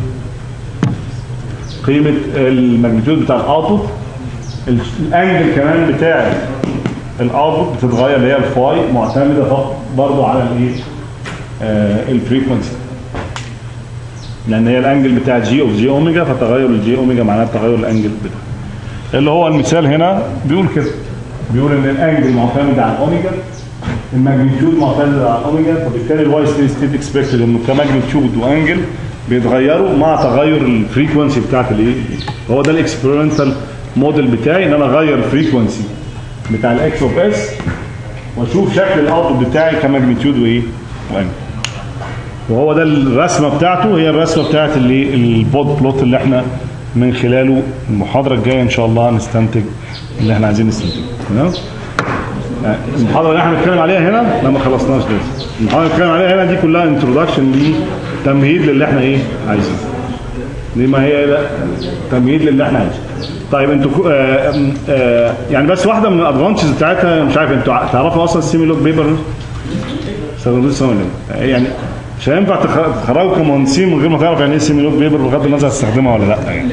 قيمه الماجنتيود بتاع الاوتبوت الانجل كمان بتاع الاوتبوت بتتغير اللي هي الفاي معتمده فقط برضه على الايه آه الفريكونسي لان هي الانجل بتاع جي اوف جي اوميجا فتغير الجي اوميجا معناه تغير الانجل بتاعه اللي هو المثال هنا بيقول كده بيقول ان الانجل معتمد على الاوميجا الماجنتيود معتمد على الاوميجا فبالتالي الواي ستيت ستيت اكسبكتد انه كماجنتيود وانجل بيتغيروا مع تغير الفريكونسي بتاعت الايه هو ده الاكسبيرمنتال موديل بتاعي ان انا اغير الفريكونسي بتاع الاكس اوف اس واشوف شكل الاوتبوت بتاعي كماجنتيود وايه وانجل وهو ده الرسمه بتاعته هي الرسمه بتاعت اللي البود بلوت اللي احنا من خلاله المحاضره الجايه ان شاء الله نستنتج اللي احنا عايزين نستنتجه تمام يعني المحاضره اللي احنا بنتكلم عليها هنا لا ما خلصناش لسه المحاضره اللي بنتكلم عليها هنا دي كلها انتروداكشن لتمهيد للي احنا ايه عايزينه دي ما هي لا تمهيد للي احنا عايزينه طيب انتوا كو- آه آم، آه يعني بس واحده من الادفانتجز بتاعتها مش عارف انتوا ع- تعرفوا اصلا السيمي لوج بيبر استخدمتوش سيمي لوج يعني مش هينفع تخ- تخرجوا كمهندسين من غير ما تعرف يعني ايه سيمي لوج بيبر بغض النظر هتستخدمها ولا لا يعني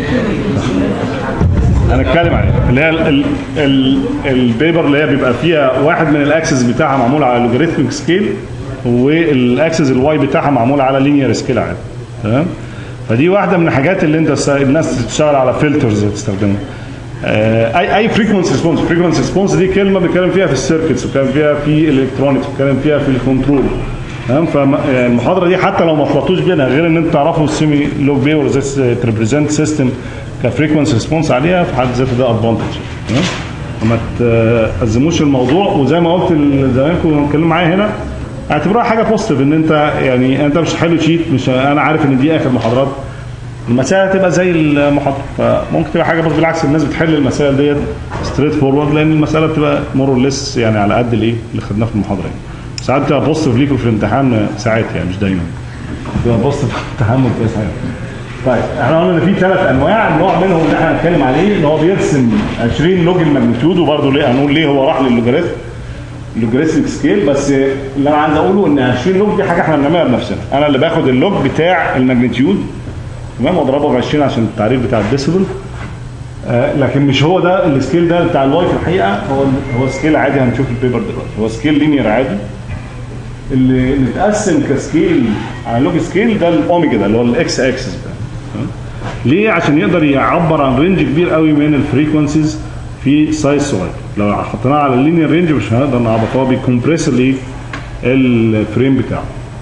هنتكلم عليها اللي هي ال- ال- ال- البيبر اللي هي بيبقى فيها واحد من الاكسس بتاعها معمول على لوغاريتميك سكيل والاكسس الواي بتاعها معمول على لينير سكيل عادي تمام فدي واحده من الحاجات اللي انت س- الناس تشتغل على فلترز تستخدمها آه، اي اي فريكونسي ريسبونس فريكونسي ريسبونس دي كلمه بنتكلم فيها في السيركتس وبنتكلم فيها في الالكترونكس وبنتكلم فيها في الكنترول تمام فالمحاضره دي حتى لو ما طلعتوش بينها غير ان انتوا تعرفوا السيمي لوج بيور ازاي تريبريزنت سيستم كفريكونسي ريسبونس عليها في حد ذاته ده ادفانتج تمام وما تأزموش الموضوع وزي ما قلت زمايلكم اتكلموا معايا هنا اعتبروها حاجه بوزيتيف ان انت يعني انت مش حلو شيت مش انا عارف ان دي اخر محاضرات المسائل هتبقى زي المحاضره فممكن تبقى حاجه بس بالعكس الناس بتحل المسائل ديت ستريت فورورد لان المساله بتبقى مور ليس يعني على قد الايه اللي خدناه في المحاضره يعني ساعات بتبقى بوزيتيف ليكوا في الامتحان ساعات يعني مش دايما بتبقى بوزيتيف في الامتحان ممتاز حاجه طيب احنا قلنا ان في ثلاث انواع نوع منهم اللي احنا هنتكلم عليه ان هو بيرسم 20 لوج الماجنتيود وبرده ليه هنقول ليه هو راح للوجاريثم اللوجاريثميك سكيل بس اللي انا عايز اقوله ان 20 لوج دي حاجه احنا بنعملها بنفسنا انا اللي باخد اللوج بتاع الماجنتيود تمام واضربه ب 20 عشان التعريف بتاع الديسيبل آه لكن مش هو ده السكيل ده بتاع الواي في الحقيقه هو هو سكيل عادي هنشوف البيبر دلوقتي هو سكيل لينير عادي اللي متقسم كسكيل على لوج سكيل ده الاوميجا ده اللي هو الاكس اكسس ده تمام؟ ليه عشان يقدر يعبر عن رينج كبير قوي من الفريكونسيز في سايز صغير لو حطيناه على اللينير رينج مش هنقدر نعبط هو بيكمبريس الايه الفريم بتاعه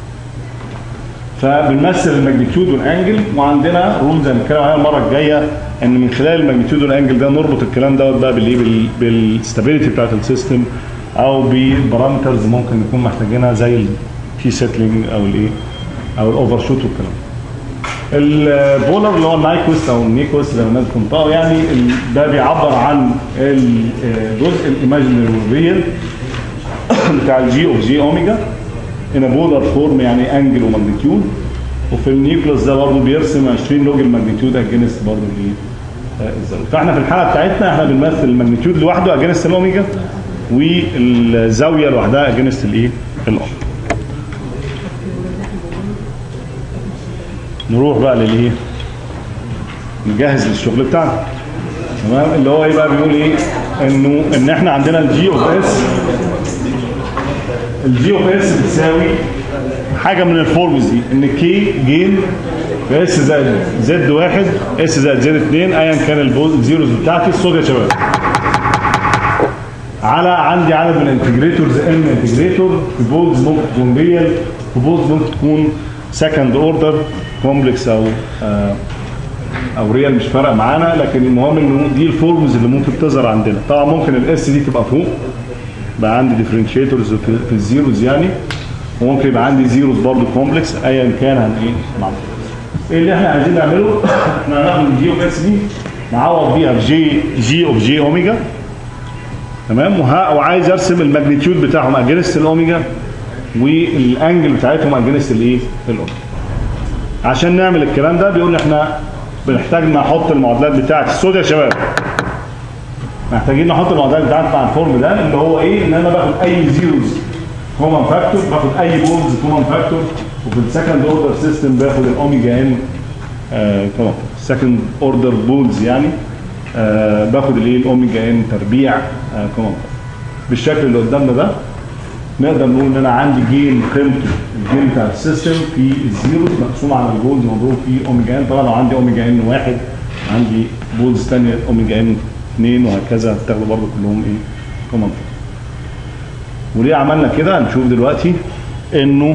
فبنمثل الماجنتيود والانجل وعندنا رول زي ما هنتكلم عليها المره الجايه ان من خلال الماجنتيود والانجل ده نربط الكلام دوت بقى بالايه بال- بالستابيليتي بتاعت السيستم او ببارامترز ممكن نكون محتاجينها زي الكي سيتلينج او الايه او الاوفر شوت والكلام ده. البولر اللي هو النايكوست او النيكوست زي ما الناس بتنطقه يعني ال- ده بيعبر عن الجزء الايماجينري والريال بتاع الجي اوف جي اوميجا هنا بولر فورم يعني انجل وماجنتيود وفي النيوكليوس ده برضه بيرسم 20 لوج الماجنتيود اجينست برضه الايه آه، الزاويه فاحنا في الحاله بتاعتنا احنا بنمثل الماجنتيود لوحده اجينست الاوميجا والزاويه لوحدها اجينست الايه الاوميجا نروح بقى للايه نجهز للشغل بتاعنا تمام اللي هو ايه بقى بيقول ايه انه ان احنا عندنا الجي اوف اس الجي اوف اس بتساوي حاجه من الفورمز دي ان كي جين في اس زائد زد واحد اس زائد زد اثنين ايا كان البو- الزيروز بتاعتي الصوت يا شباب على عندي عدد من الانتجريتورز ان انتجريتور في بولز ممكن تكون ريال في بولز ممكن تكون سكند اوردر كومبلكس او آه او ريال مش فارقه معانا لكن المهم انه دي الفورمز اللي ممكن تظهر عندنا طبعا ممكن الاس دي تبقى فوق بقى عندي ديفرنشيتورز في, في الزيروز يعني وممكن يبقى عندي زيروز برضه كومبلكس ايا كان هن ايه معروف. ايه اللي احنا عايزين نعمله احنا هناخد الجي اوف اس دي نعوض بيها في جي جي اوف جي اوميجا تمام وها وعايز ارسم الماجنتيود بتاعهم اجينست الاوميجا والانجل بتاعتهم اجينست الايه الاوميجا عشان نعمل الكلام ده بيقول لي احنا بنحتاج نحط المعادلات بتاعت الصوت يا شباب محتاجين نحط المعادلات بتاعت مع الفورم ده اللي هو ايه ان انا باخد اي زيروز كومن فاكتور باخد اي بولز كومن فاكتور وفي السكند اوردر سيستم باخد الاوميجا ان كومن سكند اوردر بولز يعني آه باخد الايه الاوميجا ان تربيع آه كومن بالشكل اللي قدامنا ده نقدر نقول ان انا عندي جين قيمته الجين بتاع السيستم في الزيروز مقسوم على البولز مضروب في اوميجا ان طبعا لو عندي اوميجا ان واحد عندي بولز ثانيه اوميجا ان اثنين وهكذا هتاخدوا برضه كلهم ايه كومن وليه عملنا كده هنشوف دلوقتي انه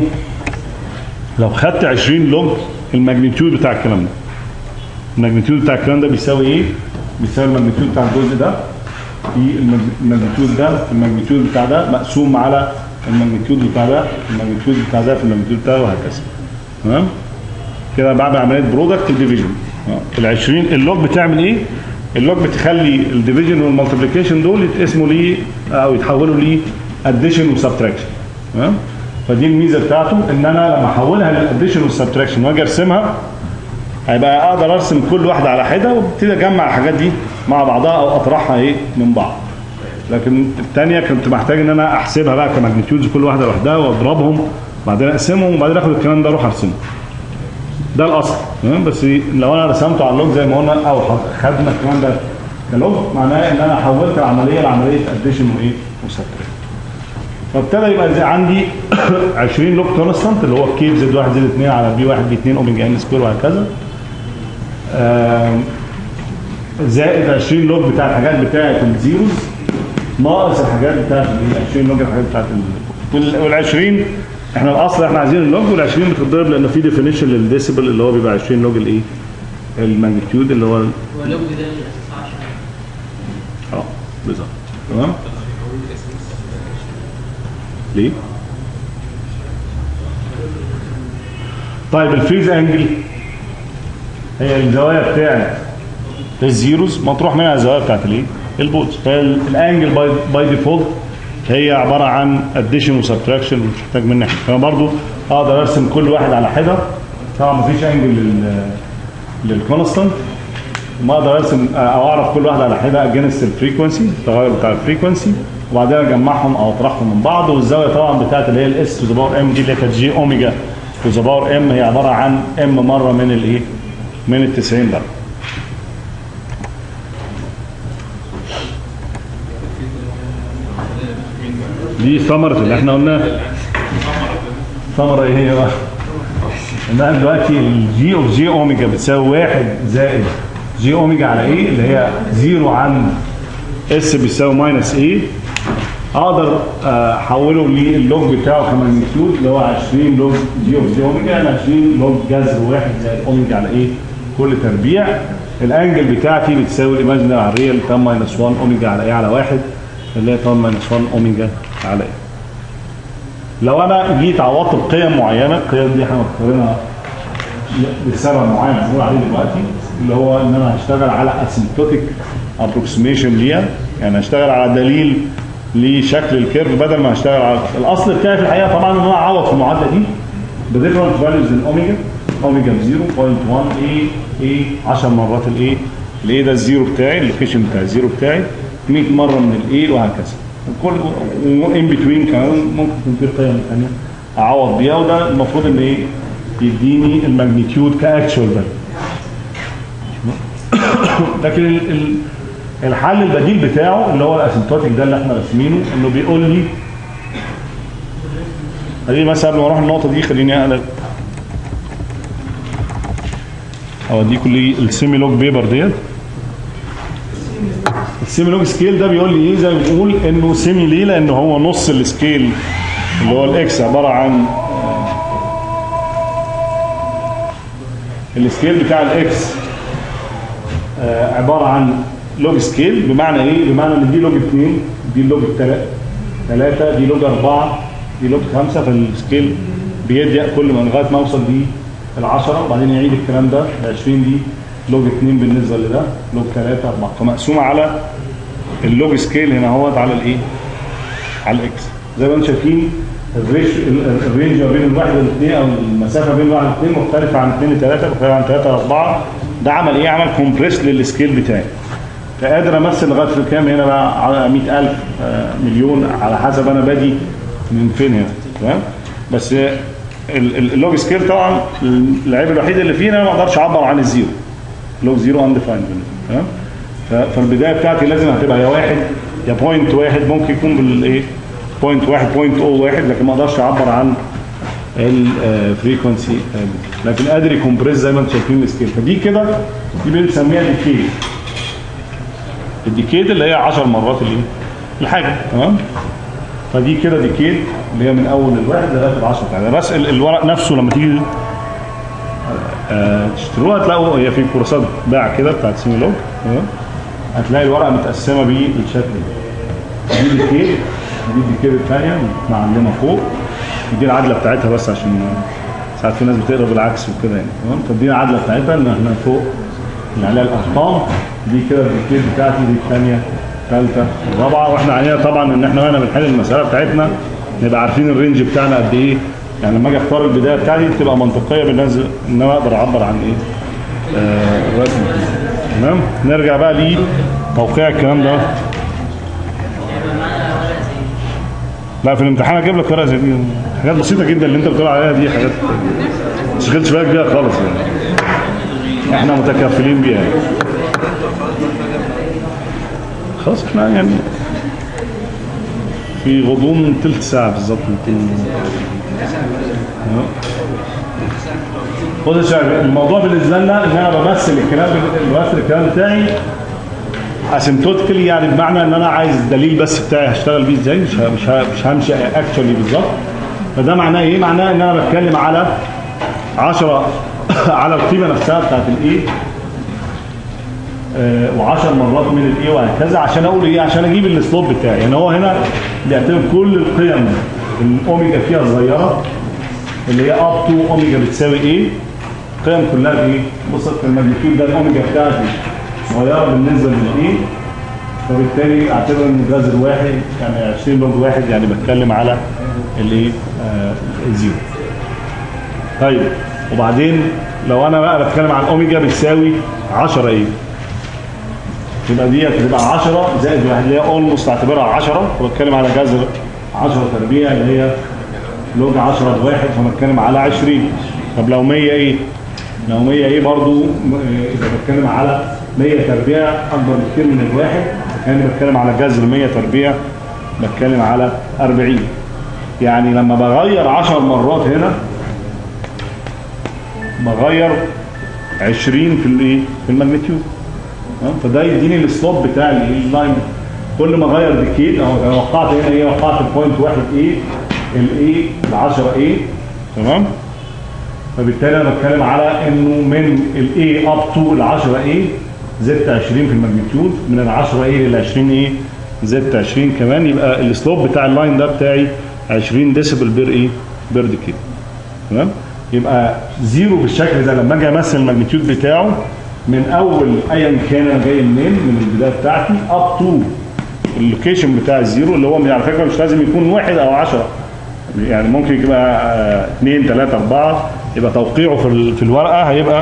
لو خدت 20 لوج الماجنتيود بتاع الكلام ده الماجنتيود بتاع الكلام ده بيساوي ايه؟ بيساوي الماجنتيود بتاع الجزء ده في المج- الماجنتيود ده في الماجنتيود بتاع ده مقسوم على الماجنتيود بتاع ده الماجنتيود بتاع ده في الماجنتيود بتاع ده وهكذا تمام؟ كده بعمل عمليه برودكت ديفيجن ال 20 اللوج بتعمل ايه؟ اللوج بتخلي الديفيجن والمالتيبليكيشن دول يتقسموا ليه او يتحولوا ليه اديشن وسبتراكشن تمام؟ فدي الميزه بتاعته ان انا لما احولها للاديشن والسبتراكشن واجي ارسمها هيبقى اقدر ارسم كل واحده على حده وابتدي اجمع الحاجات دي مع بعضها او اطرحها ايه من بعض لكن الثانيه كنت محتاج ان انا احسبها بقى كماجنتيودز كل واحده لوحدها واضربهم وبعدين اقسمهم وبعدين اخد الكلام ده اروح ارسمه ده الاصل تمام بس لو انا رسمته على اللوج زي ما قلنا او خدنا الكلام ده كلوج معناه ان انا حولت العمليه لعمليه اديشن وايه وسبتريشن فابتدى يبقى زي عندي 20 لوج كونستانت اللي هو كيف زد 1 زد 2 على بي 1 بي 2 اوميجا ان سكوير وهكذا آم، زائد 20 لوج بتاع الحاجات بتاعت الزيروز ناقص الحاجات بتاعت ال 20 لوج الحاجات بتاعت ال وال 20 احنا الاصل احنا عايزين اللوج وال 20 بتتضرب لانه في ديفينيشن للديسيبل اللي هو بيبقى 20 لوج الايه؟ الماجنتيود اللي هو ولو ده الاساس 10 اه بالظبط تمام ليه؟ طيب الفريز انجل هي الزوايا بتاعت الزيروز مطروح منها الزوايا بتاعت الايه؟ البولز فالانجل باي باي ديفولت هي عباره عن اديشن وسبتراكشن مش محتاج مني حاجه فانا برضو اقدر ارسم كل واحد على حده طبعا مفيش انجل لل للكونستانت ما اقدر ارسم او اعرف كل واحده على حده اجينست الفريكونسي التغير بتاع الفريكونسي وبعدين اجمعهم او اطرحهم من بعض والزاويه طبعا بتاعت اللي هي الاس تو ذا باور ام دي اللي كانت جي اوميجا تو ذا باور ام هي عباره عن ام مره من الايه؟ من ال 90 درجه. دي ثمرة اللي احنا قلناها ثمرة ايه هي بقى؟ ان دلوقتي الجي اوف جي اوميجا بتساوي واحد زائد جي اوميجا على ايه اللي هي زيرو عن اس بيساوي ماينس ايه اقدر آه، احوله للوج بتاعه كماجنتيود اللي هو 20 لوج جي اوف جي اوميجا يعني 20 لوج جذر واحد زائد اوميجا على ايه كل تربيع الانجل بتاعتي بتساوي الايماجنري على الريال 10 ماينس 1 اوميجا على ايه على واحد اللي هي 10 ماينس 1 اوميجا على ايه لو انا جيت عوضت بقيم معينه القيم دي احنا مختارينها لسبب معين هنقول عليه دلوقتي اللي هو ان انا هشتغل على اسيمتوتيك ابروكسيميشن ليها يعني هشتغل على دليل لشكل الكيرف بدل ما هشتغل على الاصل بتاعي في الحقيقه طبعا ان انا اعوض في المعادله دي بديفرنت فاليوز الاوميجا اوميجا ب 0.1 اي اي 10 مرات الاي الاي ده الزيرو بتاعي اللوكيشن بتاع الزيرو بتاعي 100 مره من الاي وهكذا وكل وان بتوين كمان ممكن يكون في قيم ثانيه اعوض بيها وده المفروض ان ايه يديني الماجنتيود كاكشوال فاليو لكن ال- ال- الحل البديل بتاعه اللي هو الاسيمتوتيك ده اللي احنا راسمينه انه بيقول لي خليني مثلا قبل ما اروح النقطه دي خليني اقلب اوديكم السيمي لوج بيبر ديت السيمي لوج سكيل ده بيقول لي ايه زي ما بنقول انه سيمي ليه لان هو نص السكيل اللي هو الاكس عباره عن السكيل بتاع الاكس آه، عباره عن لوج سكيل بمعنى ايه؟ بمعنى ان دي لوج 2 دي لوج 3 دي لوج 4 دي لوج 5 فالسكيل بيضيق كل ما لغايه ما اوصل دي ال 10 وبعدين يعيد الكلام ده ال 20 دي لوج 2 بالنسبه لده لوج 3 4 فمقسومه على اللوج سكيل هنا اهوت على الايه؟ على الاكس زي ما انتم شايفين الريش ال- الرينج ما بين الواحد والاثنين او المسافه بين الواحد والاثنين مختلفه عن اثنين لثلاثه مختلفه عن ثلاثه لاربعه ده عمل ايه؟ عمل كومبريس للسكيل بتاعي فقادر امثل لغايه في كام هنا بقى على 100000 آه، مليون على حسب انا بادي من فين هنا تمام بس ال- ال- اللوج سكيل طبعا العيب الوحيد اللي فيه إن انا ما اقدرش اعبر عن الزيرو لوج زيرو انديفايند تمام ف- فالبدايه بتاعتي لازم هتبقى يا واحد يا بوينت واحد ممكن يكون بالايه بوينت واحد بوينت او واحد لكن ما اقدرش اعبر عن الفريكونسي لكن قادر يكمبريس زي ما انتم شايفين السكيل فدي كده دي بنسميها ديكيد الديكيد اللي هي 10 مرات الايه الحاجه تمام فدي كده ديكيد اللي هي من اول الواحد لغايه ال 10 بتاعتها بس ال- الورق نفسه لما تيجي آه، تشتروها هتلاقوا هي في كورسات باع كده بتاعت سيمي لوج تمام هتلاقي الورقه متقسمه بالشكل ده دي ديكيد دي الديكيد الثانيه مع عندنا فوق دي العدله بتاعتها بس عشان ساعات في ناس بتقرا بالعكس وكده يعني تمام فدي العدله بتاعتها ان احنا فوق اللي عليها الارقام دي كده الديكيد بتاعتي دي الثانيه الثالثه الرابعه واحنا علينا طبعا ان احنا واحنا بنحل المساله بتاعتنا نبقى عارفين الرينج بتاعنا قد ايه يعني لما اجي اختار البدايه بتاعتي تبقى منطقيه بالنسبه ان انا اقدر اعبر عن ايه آه الرسم تمام نرجع بقى لتوقيع الكلام ده لا في الامتحان اجيب لك ورقه زي دي حاجات بسيطه جدا اللي انت بتقول عليها دي حاجات ما تشغلش بالك بيها خالص يعني احنا متكفلين بيها يعني. خلاص احنا يعني في غضون تلت ساعه بالظبط نكون بص يا شباب الموضوع بالنسبه لنا ان انا بمثل الكلام بمثل الكلام بتاعي اسيمتوتيكالي يعني بمعنى ان انا عايز الدليل بس بتاعي هشتغل بيه ازاي مش ه- مش ه- مش همشي اكشولي بالظبط فده معناه ايه؟ معناه ان انا بتكلم على 10 على القيمه نفسها بتاعت الايه و10 مرات من الايه وهكذا عشان اقول ايه عشان اجيب السلوب بتاعي يعني هو هنا بيعتبر كل القيم الاوميجا فيها صغيره اللي هي اب تو اوميجا بتساوي ايه القيم كلها بايه بص في الماجنتيود ده الاوميجا بتاعتي صغيره بالنسبه للايه فبالتالي اعتبر ان جذر واحد يعني 20 ضرب واحد يعني بتكلم على الايه آه الزيرو طيب وبعدين لو انا بقى بتكلم عن اوميجا بتساوي 10 ايه يبقى دي هتبقى 10 زائد واحد اللي هي اولموست اعتبرها 10 وبتكلم على جذر 10 تربيع اللي هي لوج 10 بواحد فبتكلم على 20 طب لو 100 ايه؟ لو 100 ايه برضو م- اذا بتكلم على 100 تربيع اكبر بكتير من الواحد كان بتكلم على جذر 100 تربيع بتكلم على 40 يعني لما بغير 10 مرات هنا بغير 20 في الايه؟ في الماجنتيود تمام؟ فده يديني السلوب بتاع الايه؟ اللاين كل ما اغير ديكيد اهو انا وقعت هنا ايه وقعت البوينت واحد ايه الايه ال 10 ايه تمام فبالتالي انا بتكلم على انه من الاي اب تو ال 10 ايه زدت 20 في الماجنتيود من ال 10 ايه لل 20 ايه زدت 20 كمان يبقى السلوب بتاع اللاين ده بتاعي 20 ديسيبل بير ايه بير ديكيد تمام يبقى زيرو بالشكل ده لما اجي امثل الماجنتيود بتاعه من اول ايا كان انا جاي منين من البدايه بتاعتي اب تو اللوكيشن بتاع الزيرو اللي هو على فكره مش لازم يكون واحد او 10 يعني ممكن يبقى 2 3 4 يبقى توقيعه في ال- في الورقه هيبقى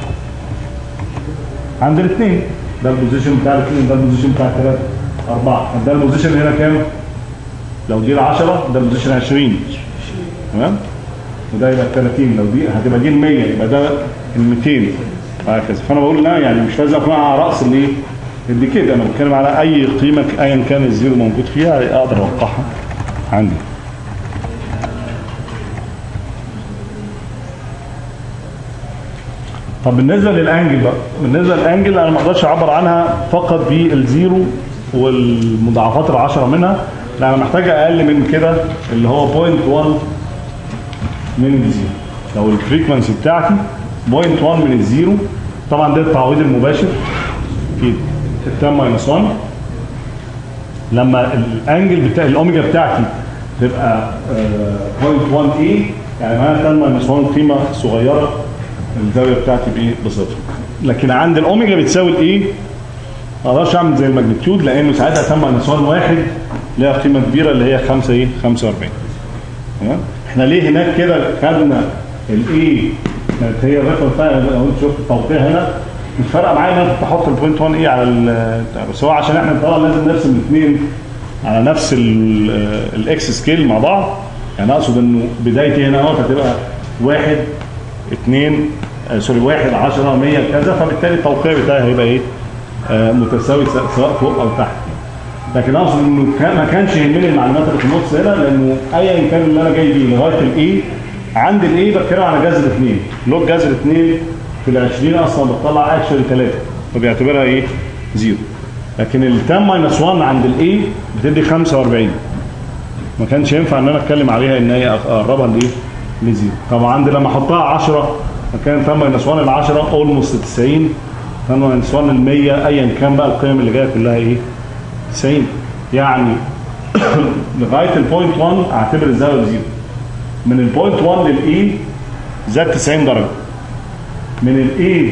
عند الاثنين ده البوزيشن بتاع الاثنين ده البوزيشن بتاع الثلاثه اربعه طب ده البوزيشن هنا كام؟ لو دي ال 10 ده البوزيشن 20 تمام؟ وده يبقى 30 لو دي هتبقى دي ال 100 يبقى ده ال 200 وهكذا فانا بقول لا يعني مش لازم اكون على راس الايه؟ الديكيد انا بتكلم على اي قيمه ايا كان الزيرو موجود فيها اقدر اوقعها عندي طب بالنسبه للانجل بقى بالنسبه للانجل انا ما اقدرش اعبر عنها فقط بالزيرو والمضاعفات العشرة منها لا انا محتاج اقل من كده اللي هو 0.1 من الزيرو لو الفريكونسي بتاعتي 0.1 من الزيرو طبعا ده التعويض المباشر في التام ماينس 1 لما الانجل بتاع الاوميجا بتاعتي تبقى آه، 0.1 اي يعني معناها تان ماينس 1 قيمه صغيره الزاويه بتاعتي بايه بصفر لكن عند الاوميجا بتساوي الايه ما اقدرش اعمل زي الماجنتيود لانه ساعتها تم ماينس 1 واحد ليها قيمه كبيره اللي هي 5 ايه 45 تمام احنا ليه هناك كده خدنا الاي كانت هي الرقم بتاعها لو انت شفت التوقيع هنا مش فارقه معايا ان انا كنت احط البوينت 1 ايه على ال- بس هو عشان احنا طبعا لازم نرسم الاثنين على نفس ال- الاكس سكيل مع بعض يعني اقصد انه بدايتي هنا اهوت هتبقى واحد اثنين آه سوري واحد 10 100 كذا فبالتالي التوقيع بتاعي هيبقى ايه؟ آه متساوي سواء سواء فوق او تحت. لكن اقصد انه كان ما كانش يهمني المعلومات اللي في النص هنا لانه ايا كان اللي انا جاي بيه لغايه الاي عند الاي بتكلم على جذر اثنين لوج جذر اثنين في ال 20 اصلا بتطلع اكشن ثلاثه فبيعتبرها ايه؟ زيرو. لكن التام ماينس 1 عند الاي بتدي 45 ما كانش ينفع ان انا اتكلم عليها ان هي اقربها لايه؟ لزيرو. طب عندي لما احطها 10 فكان تام ماينس 1 ال 10 اولموست 90 تام ماينس 1 ال 100 ايا كان بقى القيم اللي جايه كلها ايه؟ 90 يعني لغايه البوينت 1 اعتبر الزاويه بزيرو. من البوينت 1 للاي زاد 90 درجه. من الاي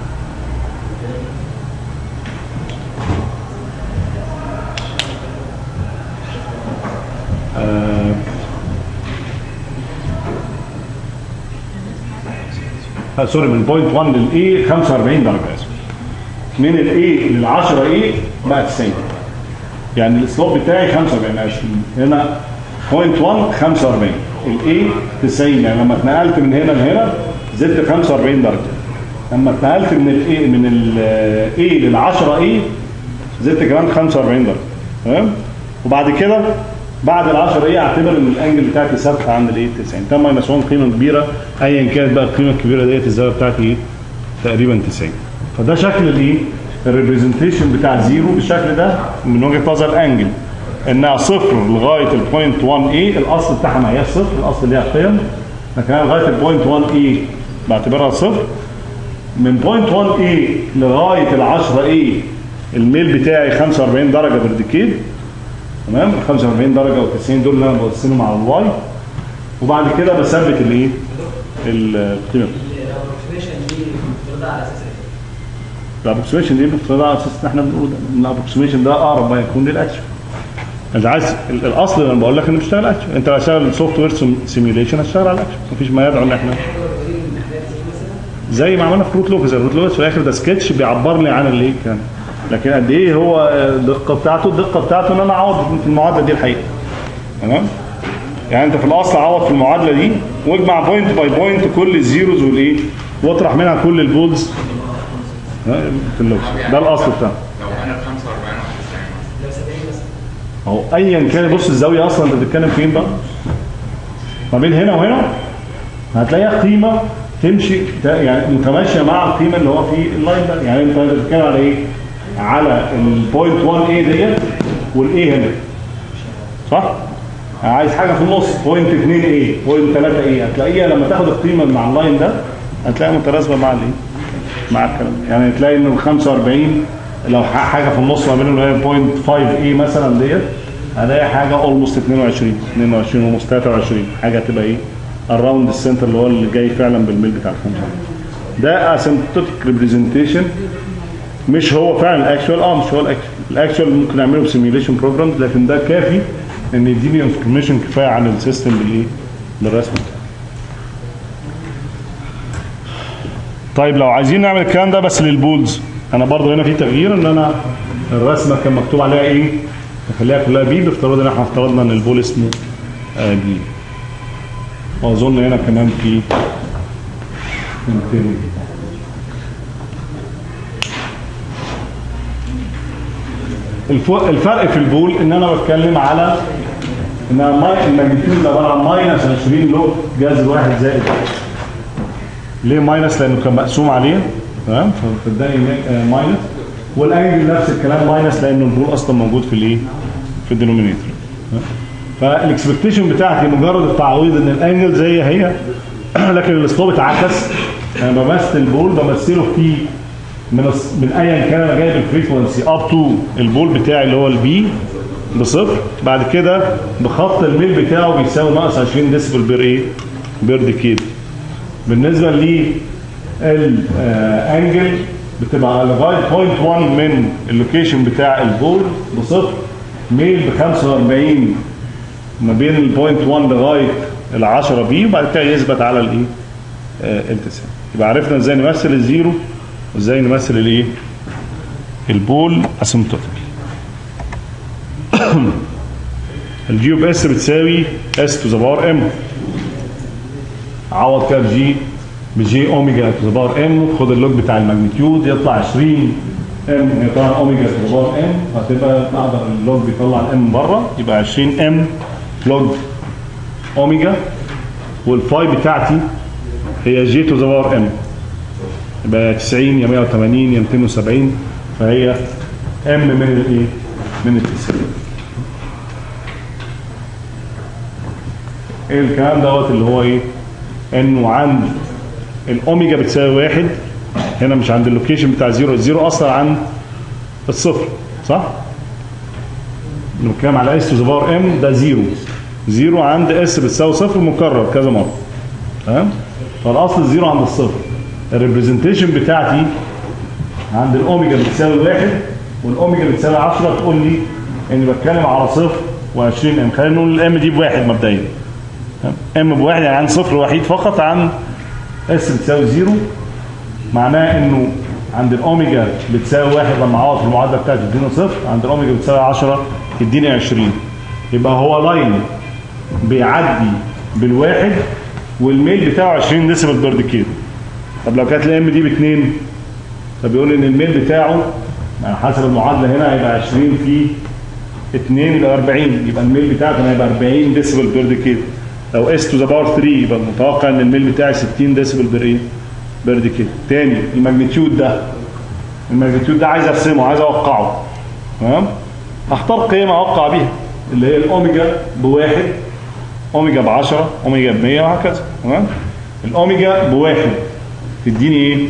آه سوري من بوينت 1 للاي 45 درجه اسف من الاي لل 10 اي بقى 90 يعني السلوب بتاعي 45 20 هنا بوينت 1 45 الاي 90 يعني لما اتنقلت من هنا لهنا زدت 45 درجه لما اتنقلت من الاي من الاي لل 10 اي زدت كمان 45 درجه تمام وبعد كده بعد ال 10 ايه اعتبر ان الانجل بتاعتي ثابته عند الايه 90 10 ماينس 1 قيمه كبيره ايا كانت بقى القيمه الكبيره ديت الزاويه بتاعتي ايه تقريبا 90 فده شكل الايه الريبريزنتيشن بتاع زيرو بالشكل ده من وجهه نظر الانجل انها صفر لغايه البوينت 1 اي الاصل بتاعها ما هياش صفر الاصل ليها قيم لكن انا لغايه البوينت 1 اي بعتبرها صفر من بوينت 1 اي لغايه ال 10 اي الميل بتاعي 45 درجه برديكيد تمام 45 درجه و90 دول اللي انا بقسمهم على الواي وبعد كده بثبت الايه القيمه الابروكسيميشن دي بترضى على اساس ايه؟ الابروكسيميشن دي بتطلع على اساس ان احنا بنقول ان الابروكسيميشن ده اقرب ما يكون للاكشن انت عايز ال- الاصل انا بقول لك ان بشتغل اكشن انت لو هتشتغل سوفت وير سيميوليشن هتشتغل على الاكشن مفيش ما يدعو ان احنا زي ما عملنا في روت لوكس الروت لوكس في الاخر ده سكتش بيعبر لي عن اللي كان لكن قد ايه هو الدقه بتاعته الدقه بتاعته ان انا اعوض في المعادله دي الحقيقه تمام يعني انت في الاصل عوض في المعادله دي واجمع بوينت باي بوينت كل الزيروز والايه واطرح منها كل البولز ها، في اللوكس ده الاصل بتاعه لو انا ب 45 و 90 لو 70 مثلا اهو ايا كان بص الزاويه اصلا انت بتتكلم فين بقى ما بين هنا وهنا هتلاقيها قيمه تمشي ت- يعني متماشيه مع القيمه اللي هو في اللاين ده يعني انت بتتكلم على ايه على البوينت 1 اي ديت والاي هنا صح عايز حاجه في النص بوينت 2 اي بوينت 3 اي هتلاقيها لما تاخد القيمه مع اللاين ده هتلاقيها متناسبه مع الايه مع الكلام يعني تلاقي انه ال 45 لو ح- حاجه في النص ما بينهم اللي هي بوينت 5 اي مثلا ديت هلاقي حاجه اولموست 22 22 ونص 23 حاجه هتبقى ايه اراوند السنتر اللي هو اللي جاي فعلا بالميل بتاع ال 45 ده اسيمبتوتيك ريبريزنتيشن مش هو فعلا الاكشوال اه مش هو الاكشوال الاكشوال ممكن نعمله بسيميوليشن بروجرامز لكن ده كافي ان يديني انفورميشن كفايه عن السيستم بالايه بالرسم بتاعه طيب لو عايزين نعمل الكلام ده بس للبولز انا برضو هنا في تغيير ان انا الرسمه كان مكتوب عليها ايه نخليها كلها بي بافتراض ان احنا افترضنا ان البول اسمه آه بي واظن هنا كمان في انتين. الف- الفرق في البول ان انا بتكلم على ان الماي- الماجنتيود عباره عن ماينس 20 لو جذر واحد زائد ليه ماينس لانه كان مقسوم عليه تمام فبتداني ماينس والانجل نفس الكلام ماينس لانه البول اصلا موجود في الايه في الدينومينيتور فالاكسبكتيشن بتاعتي مجرد التعويض ان الانجل زي هي لكن السلوب اتعكس انا بمثل البول بمثله في من الس- من ايا كان انا جايب الفريكونسي اب تو البول بتاعي اللي هو البي بصفر بعد كده بخط الميل بتاعه بيساوي ناقص 20 ديسبل بير ايه بير ديكيد بالنسبه للانجل بتبقى لغايه بوينت 1 من اللوكيشن بتاع البول بصفر ميل ب 45 ما بين البوينت 1 لغايه ال 10 بي وبعد كده يثبت على الايه آه، التسعين يبقى عرفنا ازاي نمثل الزيرو وازاي نمثل الايه البول اسيمتوتيك الجي اوف اس بتساوي اس تو ذا باور ام عوض كده بجي بجي اوميجا تو ذا باور ام خد اللوج بتاع الماجنتيود يطلع 20 ام هي طبعا اوميجا تو ذا باور ام هتبقى نقدر اللوج بيطلع الام بره يبقى 20 ام لوج اوميجا والفاي بتاعتي هي جي تو ذا باور ام يبقى 90 يا 180 يا 270 فهي ام من الايه؟ من ال 90 ايه الكلام دوت اللي هو ايه؟ انه عند الاوميجا بتساوي واحد هنا مش عند اللوكيشن بتاع زيرو الزيرو اصلا عند الصفر صح؟ بنتكلم على اس تو ذا باور ام ده زيرو زيرو عند اس بتساوي صفر مكرر كذا مره تمام؟ فالاصل الزيرو عند الصفر الريبريزنتيشن بتاعتي عند الاوميجا بتساوي واحد والاوميجا بتساوي 10 تقول لي اني بتكلم على صفر و20 ام خلينا نقول الام دي بواحد مبدئيا تمام؟ ام بواحد يعني عند صفر وحيد فقط عن اس بتساوي زيرو معناه انه عند الاوميجا بتساوي واحد لما اعوض في المعادله بتاعتي تديني صفر عند الاوميجا بتساوي 10 تديني 20 يبقى هو لاين بيعدي بالواحد والميل بتاعه 20 ديسيبل بير ديكيد طب لو كانت الام دي باتنين فبيقول ان الميل بتاعه على حسب المعادله هنا هيبقى 20 في 2 يبقى 40 يبقى الميل بتاعه كان هيبقى 40 ديسيبل بير ديكيد لو اس تو ذا باور 3 يبقى المتوقع ان الميل بتاعي 60 ديسيبل بير ايه؟ بير ديكيد تاني الماجنتيود ده الماجنتيود ده عايز ارسمه عايز اوقعه تمام هختار قيمه اوقع بيها اللي هي الاوميجا بواحد اوميجا ب 10 اوميجا ب 100 وهكذا تمام الاوميجا بواحد تديني ايه؟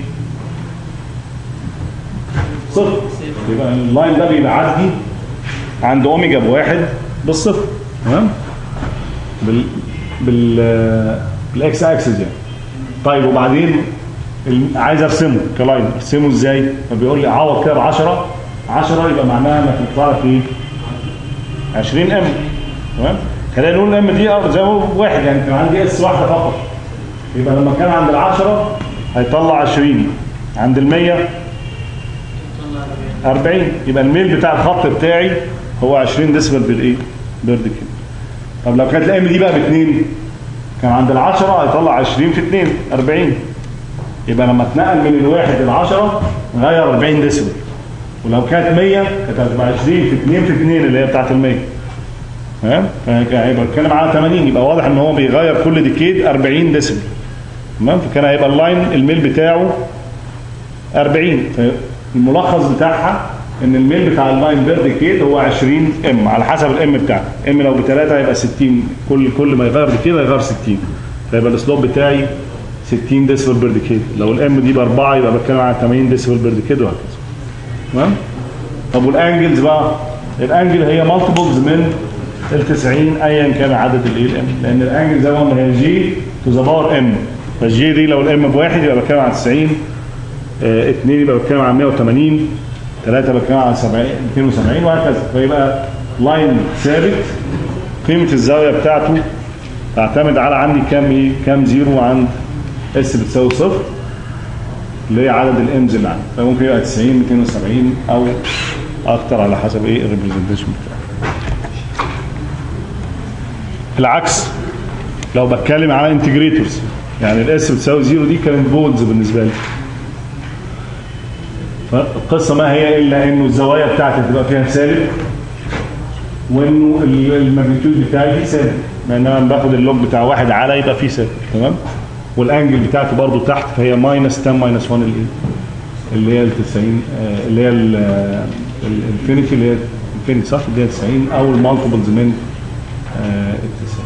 صفر يبقى اللاين ده بيعدي عند اوميجا بواحد بالصفر تمام بال بال بالاكس اكسس يعني طيب وبعدين ال- عايز ارسمه كلاين ارسمه ازاي؟ فبيقول لي عوض كده ب 10 10 يبقى معناها انك تطلع لك ايه؟ 20 ام تمام؟ خلينا نقول الام دي زي ما هو واحد يعني كان عندي اس واحده فقط يبقى لما كان عند ال 10 هيطلع 20 عند ال 100 40 يبقى الميل بتاع الخط بتاعي هو 20 ديسبل بالايه؟ بيرد كده طب لو كانت الام دي بقى باثنين كان عند ال 10 هيطلع 20 في 2 40 يبقى لما اتنقل من الواحد لل 10 غير 40 ديسبل ولو كانت 100 كانت هتبقى 20 في 2 في 2 اللي هي بتاعت ال 100 تمام فيبقى بتكلم على 80 يبقى واضح ان هو بيغير كل ديكيد 40 ديسبل تمام فكان هيبقى اللاين الميل بتاعه 40 فالملخص بتاعها ان الميل بتاع اللاين بير ديكيد هو 20 ام على حسب الام بتاعته ام لو بثلاثه هيبقى 60 كل كل ما يغير ديكيد هيغير 60 فيبقى الاسلوب بتاعي 60 ديسبل بير ديكيد لو الام دي باربعه يبقى بتكلم على 80 ديسبل بير ديكيد وهكذا تمام طب والانجلز بقى الانجل هي مالتيبلز من ال 90 ايا كان عدد الايه الام لان الانجل زي ما قلنا هي جي تو ذا باور ام فالجي دي لو الام بواحد يبقى بتكلم على 90 آه، اثنين يبقى بتكلم على 180 ثلاثة بتكلم على 70 270 وهكذا فيبقى لاين ثابت قيمة الزاوية بتاعته تعتمد على عندي كام ايه كام زيرو عند اس بتساوي صفر اللي هي عدد الامز اللي عندي فممكن يبقى 90 270 او اكتر على حسب ايه الريبريزنتيشن بتاعه العكس لو بتكلم على انتجريتورز يعني الاس بتساوي زيرو دي كانت بولز بالنسبه لي فالقصه ما هي الا انه الزوايا بتاعتي تبقى فيها سالب وانه ال- الماجنتيود بتاعي فيه سالب لان انا باخد اللوج بتاع واحد على يبقى فيه سالب تمام والانجل بتاعتي برضو تحت فهي ماينس 10 ماينس 1 الايه اللي هي ال 90 آه، اللي هي الانفينيتي اللي هي الانفينيتي صح اللي هي 90 او المالتيبلز من آه، ال 90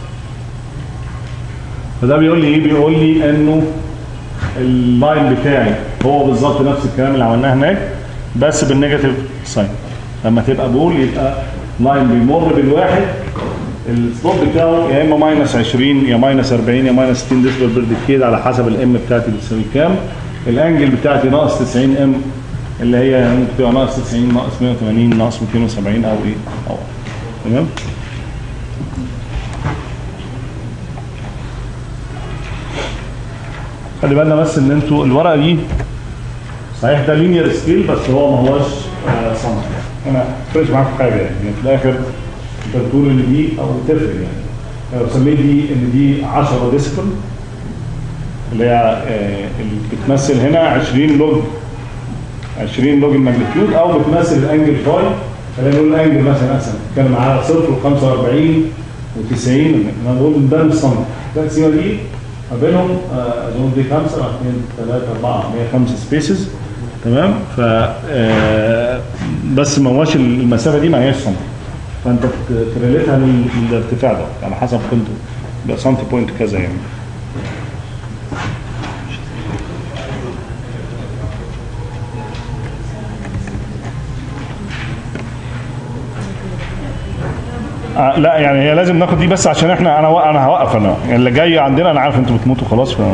فده بيقول لي ايه بيقول لي انه اللاين بتاعي هو بالظبط نفس الكلام اللي عملناه هناك بس بالنيجاتيف ساين لما تبقى بول يبقى لاين بيمر بالواحد السلوب بتاعه يا اما ماينس 20 يا ماينس 40 يا ماينس 60 ديسبل بير ديكيد على حسب الام بتاعتي بتساوي كام الانجل بتاعتي ناقص 90 ام اللي هي ممكن تبقى ناقص 90 ناقص 180 ناقص 270 او ايه او تمام خلي بالنا بس ان انتوا الورقه دي صحيح ده لينير سكيل بس هو ما هوش آه، سمر انا فرش معاك في حاجه يعني يعني في الاخر انت بتقول ان دي او تفرق يعني لو سميت دي ان دي 10 ديسبل اللي هي آه، اللي بتمثل هنا 20 لوج 20 لوج الماجنتيود او بتمثل الانجل فاي خلينا نقول الانجل مثلا اسهل نتكلم على 0 و45 و90 انا بقول ده مش سمر التقسيمه دي ما بينهم آه، اظن دي 5 2 3 4 105 سبيسز تمام ف آه، بس ما هوش المسافه دي ما هياش سنتي فانت ت- تريليتها لل- للارتفاع ده على حسب كنت يبقى سنتي بوينت كذا يعني آه لا يعني هي لازم ناخد دي بس عشان احنا انا انا هوقف انا يعني اللي جاي عندنا انا عارف انتوا بتموتوا خلاص ف...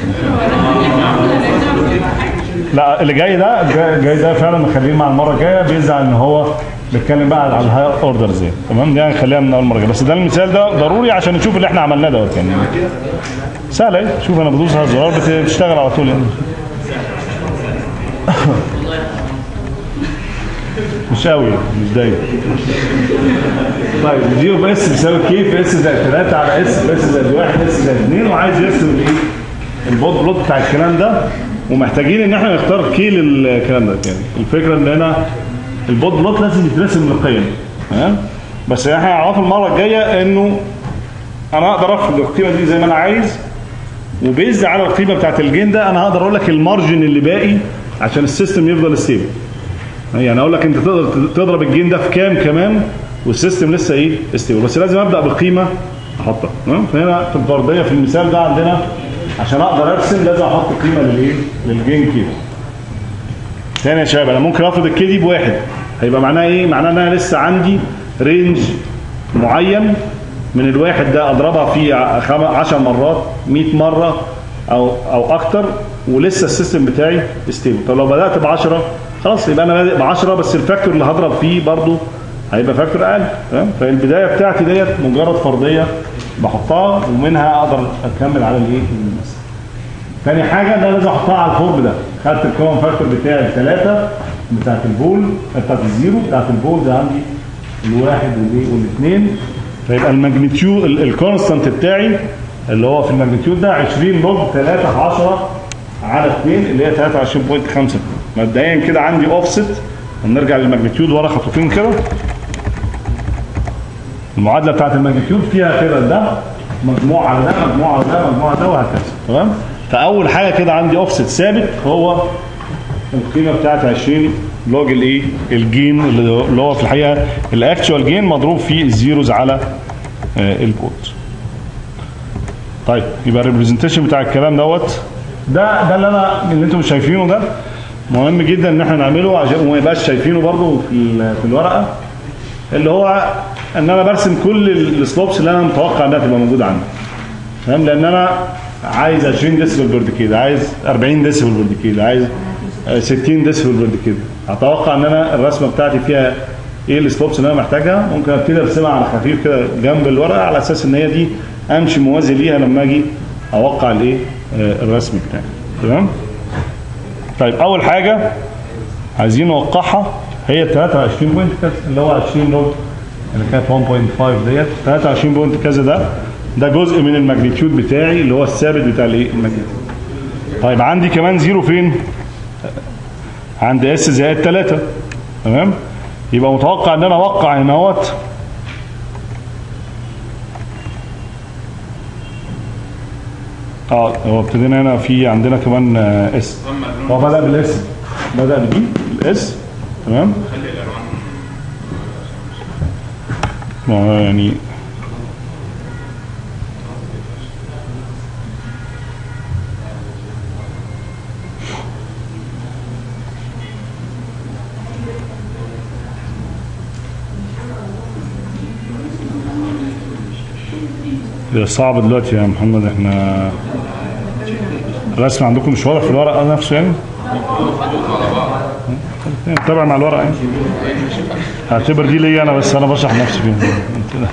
لا اللي جاي ده جاي, جاي ده فعلا مخليه مع المره الجايه بيزعل ان هو بيتكلم بقى على الهاير اوردرز يعني تمام دي هنخليها من اول مره جايه بس ده المثال ده ضروري عشان نشوف اللي احنا عملناه دوت يعني سهله اهي شوف انا بدوس على الزرار بت- بتشتغل على طول يعني مش مش قوي مش دايما طيب جي اوف اس بيساوي كي في اس زائد 3 على اس في اس زائد 1 اس زائد 2 وعايز يرسم الايه البوت بلوت بتاع الكلام ده ومحتاجين ان احنا نختار كي للكلام ده يعني الفكره ان هنا البوت بلوت لازم يترسم للقيم تمام بس احنا هنعرف المره الجايه انه انا اقدر افرض القيمه دي زي ما انا عايز وبيز على القيمه بتاعت الجين ده انا هقدر اقول لك المارجن اللي باقي عشان السيستم يفضل ستيبل يعني اقول لك انت تقدر تضرب الجين ده في كام كمان والسيستم لسه ايه ستيبل بس لازم ابدا بقيمه احطها تمام فهنا في الفرديه في المثال ده عندنا عشان اقدر ارسم لازم احط قيمه للايه للجين كده تاني يا شباب انا ممكن افرض الكي دي بواحد هيبقى معناها ايه معناها ان انا لسه عندي رينج معين من الواحد ده اضربها فيه 10 مرات 100 مره او او اكتر ولسه السيستم بتاعي ستيبل طب لو بدات ب 10 خلاص يبقى انا بادئ ب 10 بس الفاكتور اللي هضرب فيه برضو هيبقى فاكتور اقل تمام فالبدايه بتاعتي ديت مجرد فرضيه بحطها ومنها اقدر اكمل على الايه المثل تاني حاجه ان انا لازم احطها على الفورم ده خدت الكومن فاكتور بتاعي الثلاثه بتاعت البول بتاعت الزيرو بتاعت البول ده عندي الواحد والايه والاثنين فيبقى الماجنتيود الكونستانت بتاعي اللي هو في الماجنتيود ده 20 لوج 3 في 10 على 2 اللي هي 23.5 مبدئيا كده عندي اوفست هنرجع للماجنتيود ورا خطوتين كده المعادله بتاعت الماجنتيود فيها كده ده مجموع على ده مجموع على ده مجموع على ده وهكذا تمام فاول حاجه كده عندي اوفست ثابت هو القيمه بتاعت 20 لوج الايه الجين اللي هو في الحقيقه الاكتشوال جين مضروب في الزيروز على آه البوت طيب يبقى الريبريزنتيشن بتاع الكلام دوت ده ده اللي انا اللي انتم مش شايفينه ده مهم جدا ان احنا نعمله عشان وما يبقاش شايفينه برضو في في الورقه اللي هو ان انا برسم كل السلوبس اللي انا متوقع انها تبقى موجوده عندي تمام لان انا عايز 20 ديسبل بير ديكيد عايز 40 ديسبل بير ديكيد عايز 60 ديسبل بير ديكيد اتوقع ان انا الرسمه بتاعتي فيها ايه السلوبس اللي انا محتاجها ممكن ابتدي ارسمها على خفيف كده جنب الورقه على اساس ان هي دي امشي موازي ليها لما اجي اوقع الايه الرسم بتاعي تمام طيب اول حاجه عايزين نوقعها هي 23 بوينت كذا اللي هو 20 نوت اللي كانت 1.5 ديت 23 بوينت كذا ده ده جزء من الماجنتيود بتاعي اللي هو الثابت بتاع الايه الماجنتيود طيب عندي كمان زيرو فين عند اس زائد 3 تمام يبقى متوقع ان انا اوقع هنا اهوت اه هو ابتدينا هنا في عندنا كمان اس هو بدا بالاس بدا بدي الاس تمام خلي الالوان ما هو يعني ده صعب دلوقتي يا محمد احنا الرسم عندكم مش واضح في الورق نفسه يعني نتابع مع الورق يعني هعتبر دي ليا انا بس انا بشرح نفسي فيها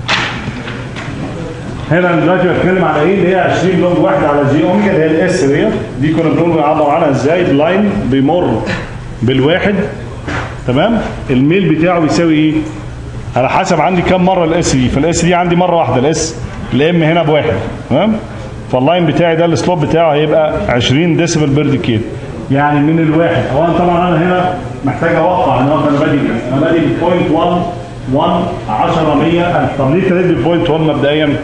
هنا دلوقتي بتكلم على ايه اللي هي 20 لوج واحد على جي اوميجا اللي هي الاس ديت دي كنا بنقول بنعبر عنها ازاي بلاين بيمر بالواحد تمام الميل بتاعه بيساوي ايه على حسب عندي كام مره الاس دي فالاس دي عندي مره واحده الاس الام هنا بواحد تمام فاللاين بتاعي ده السلوب بتاعه هيبقى 20 ديسيبل بير ديكيد يعني من الواحد هو انا طبعا انا هنا محتاج اوقع ان انا بادئ انا بادئ ب 0.1 1 10 100 طب ليه ابتديت ب 0.1 مبدئيا؟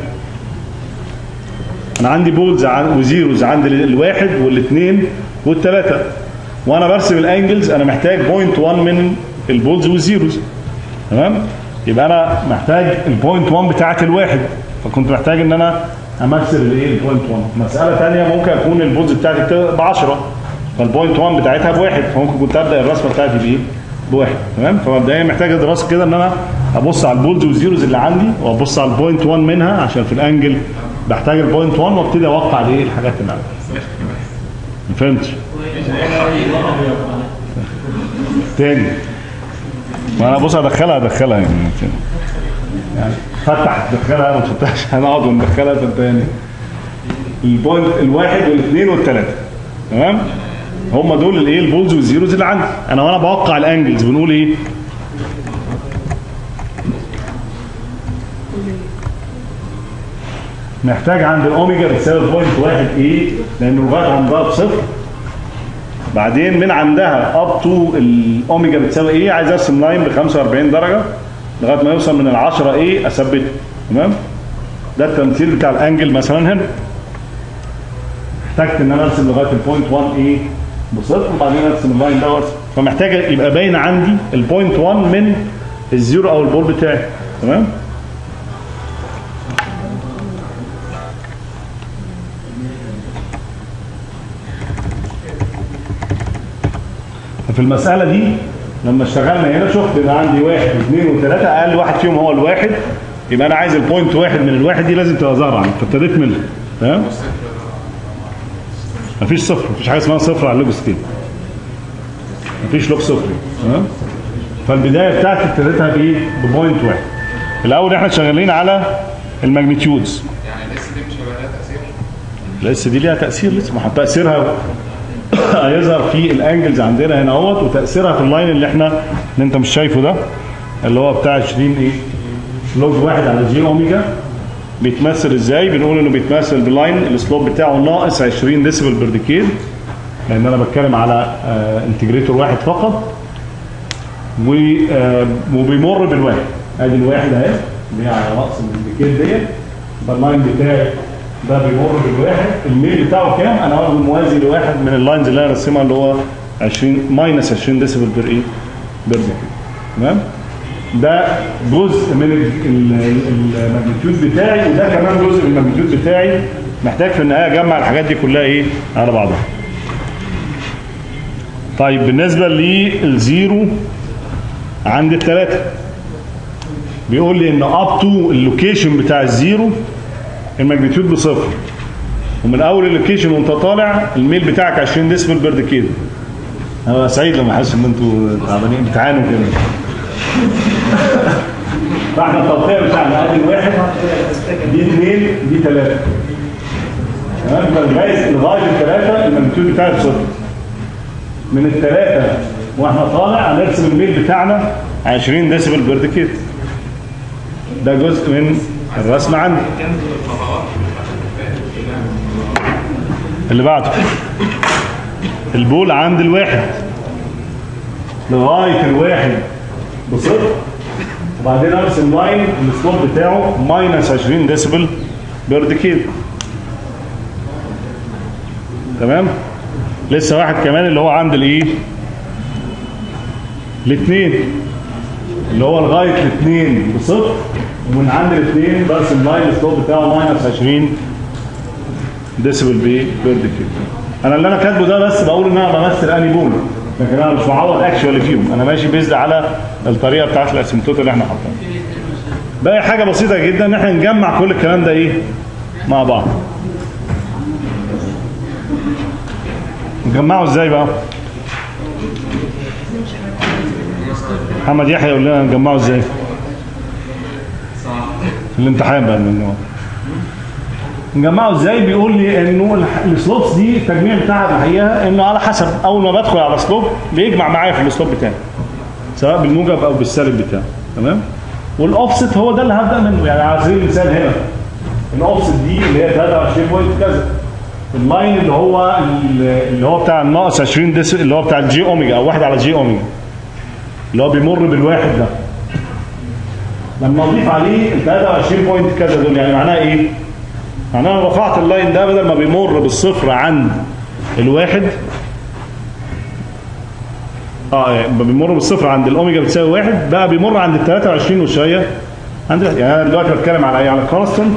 انا عندي بولز عن وزيروز عند الواحد والاثنين والثلاثه وانا برسم الانجلز انا محتاج 0.1 من البولز والزيروز تمام يبقى انا محتاج البوينت 1 بتاعت الواحد فكنت محتاج ان انا امثل الايه البوينت 1 مساله ثانيه ممكن اكون البولز بتاعتي ب 10 فالبوينت 1 بتاعتها بواحد فممكن كنت ابدا الرسمه بتاعتي بايه؟ بواحد تمام فمبدئيا محتاج دراسه كده ان انا ابص على البولز والزيروز اللي عندي وابص على البوينت 1 منها عشان في الانجل بحتاج البوينت 1 وابتدي اوقع الايه الحاجات اللي عندي ما فهمتش تاني ما انا بص ادخلها ادخلها يعني يعني فتح تدخلها ما تفتحش هنقعد وندخلها في الثاني البوينت الواحد والاثنين والثلاثه تمام هم دول الايه البولز والزيروز اللي عندي انا وانا بوقع الانجلز بنقول ايه محتاج عند الاوميجا بتساوي بوينت واحد ايه لانه لغايه عندها بصفر بعدين من عندها اب تو الاوميجا بتساوي ايه عايز ارسم لاين ب 45 درجه لغايه ما يوصل من ال 10 ايه اثبته تمام ده التمثيل بتاع الانجل مثلا هنا احتجت ان انا ارسم لغايه البوينت 1 ايه بصفر وبعدين ارسم اللاين دوت فمحتاج يبقى باين عندي البوينت 1 من الزيرو او البول بتاعي تمام ففي المسألة دي لما اشتغلنا هنا شفت ان عندي واحد واثنين وثلاثة اقل واحد فيهم هو الواحد يبقى انا عايز البوينت واحد من الواحد دي لازم تبقى ظاهرة عندي فابتديت منها تمام مفيش صفر مفيش حاجة اسمها صفر على اللوج سكيل مفيش لوج صفري تمام فالبداية بتاعتي ابتديتها بايه؟ ببوينت واحد الاول احنا شغالين على الماجنتيودز يعني الاس دي مش هيبقى لها تاثير الاس دي ليها تاثير لسه ما هو تاثيرها هيظهر في الانجلز عندنا هنا اهوت وتاثيرها في اللاين اللي احنا اللي انت مش شايفه ده اللي هو بتاع 20 ايه لوج واحد على جي اوميجا بيتمثل ازاي بنقول انه بيتمثل بلاين السلوب بتاعه ناقص 20 ديسيبل بير ديكيد لان انا بتكلم على انتجريتور واحد فقط و آه، وبيمر بالواحد ادي الواحد اهي اللي هي على راس الديكيد ديت ده اللاين بتاعي ده بيمر بالواحد الميل بتاعه كام انا واخده موازي لواحد من اللاينز اللي انا رسمها اللي هو 20 ماينس 20 ديسيبل بير ايه بير ديكيد تمام ده جزء من ال- ال- الماجنتيود بتاعي وده كمان جزء من الماجنتيود بتاعي محتاج في النهايه اجمع الحاجات دي كلها ايه على بعضها طيب بالنسبه للزيرو عند الثلاثه بيقول لي ان اب تو اللوكيشن بتاع الزيرو الماجنتيود بصفر ومن اول اللوكيشن وانت طالع الميل بتاعك 20 ديسبل بير ديكيد انا سعيد لما احس ان انتوا تعبانين بتعانوا كده فاحنا التوقيع بتاعنا ادي واحد دي اثنين دي ثلاثه تمام فلغايه لغايه الثلاثه الماجنتيود بتاعي بصفر من الثلاثه واحنا طالع هنرسم الميل بتاعنا 20 ديسبل بير ديكيد ده جزء من الرسم عندي اللي بعده البول عند الواحد لغايه الواحد بصفر وبعدين ارسم لاين السلوب بتاعه ماينس 20 ديسبل بير ديكيد تمام لسه واحد كمان اللي هو عند الايه الاثنين اللي هو لغايه الاثنين بصفر ومن عند الاثنين برسم لاين السلوب بتاعه ماينس 20 ديسبل بي بير ديكيد انا اللي انا كاتبه ده بس بقول ان انا بمثل اني بول لكن انا مش معوض اكشوالي فيهم انا ماشي بيزد على الطريقه بتاعت الاسيمتوت اللي احنا حاطينها باقي حاجه بسيطه جدا ان احنا نجمع كل الكلام ده ايه مع بعض نجمعه ازاي بقى محمد يحيى يقول لنا نجمعه ازاي في الامتحان بقى نجمعه نجمعه ازاي بيقول لي انه الح- السلوبس دي التجميع بتاعها الحقيقه انه على حسب اول ما بدخل على سلوب بيجمع معايا في السلوب بتاعي سواء بالموجب او بالسالب بتاعه تمام والاوفست هو ده اللي هبدا منه يعني على سبيل المثال هنا الاوفست دي اللي هي 23 بوينت كذا اللاين اللي هو اللي هو بتاع الناقص 20 ديس اللي هو بتاع الجي اوميجا او واحد على جي اوميجا اللي هو بيمر بالواحد ده لما اضيف عليه ال 23 بوينت كذا دول يعني معناها ايه؟ معناها انا رفعت اللاين ده بدل ما بيمر بالصفر عند الواحد اه يعني بيمر بالصفر عند الاوميجا بتساوي واحد بقى بيمر عند ال 23 وشويه عند يعني انا دلوقتي بتكلم على ايه؟ على كونستنت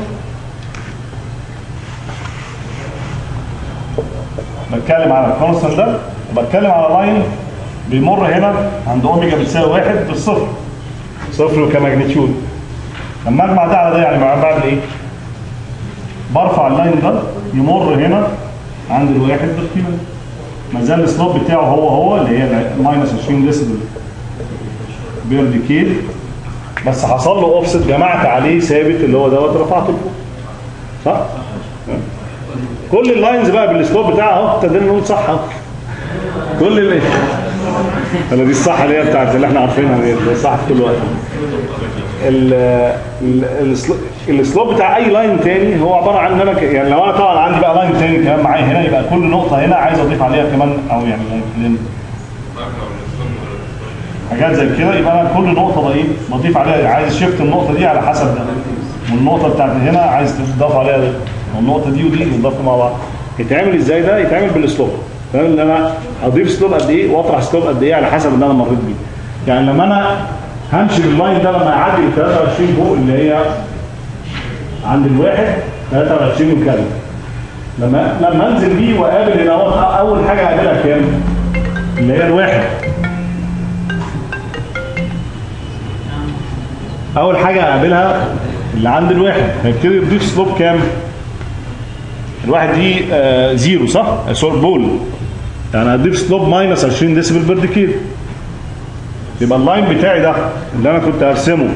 بتكلم على الكونستنت ده وبتكلم على لاين بيمر هنا عند اوميجا بتساوي واحد بالصفر صفر كماجنتيود لما اجمع ده على ده يعني مع- بعمل ايه؟ برفع اللاين ده يمر هنا عند الواحد بالقيمه دي. ما زال السلوب بتاعه هو هو اللي هي ماينس 20 ديسبل بير ديكيد بس حصل له اوفست جمعت عليه ثابت اللي هو دوت رفعته لفوق صح؟ كل اللاينز بقى بالسلوب بتاعها اهو ابتدينا نقول صح اهو كل ال ولا دي الصح اللي هي بتاعت اللي احنا عارفينها دي اللي صح في كل وقت ال- ال- السلو- السلوب بتاع اي لاين تاني هو عباره عن ان انا ك- يعني لو انا طبعا عندي بقى لاين تاني كمان معايا هنا يبقى كل نقطه هنا عايز اضيف عليها كمان او يعني لأن حاجات زي كده يبقى انا كل نقطه بقى ايه بضيف عليها عايز شيفت النقطه دي على حسب ده والنقطه بتاعت هنا عايز تضاف عليها ده والنقطه دي ودي يضافوا مع بعض يتعمل ازاي ده يتعمل بالسلوب تمام ان انا اضيف سلوب قد ايه واطرح سلوب قد ايه على حسب اللي انا مريت بيه يعني لما انا همشي باللاين ده لما يعدي ال 23 فوق اللي هي عند الواحد 23 وكذا لما لما انزل بيه واقابل هنا أهوت، اول حاجه اقابلها كام؟ اللي هي الواحد اول حاجه اقابلها اللي عند الواحد هيبتدي يضيف سلوب كام الواحد دي آه زيرو صح سوري بول يعني هضيف سلوب ماينس 20 ديسيبل بير ديكيد يبقى اللاين بتاعي ده اللي انا كنت هرسمه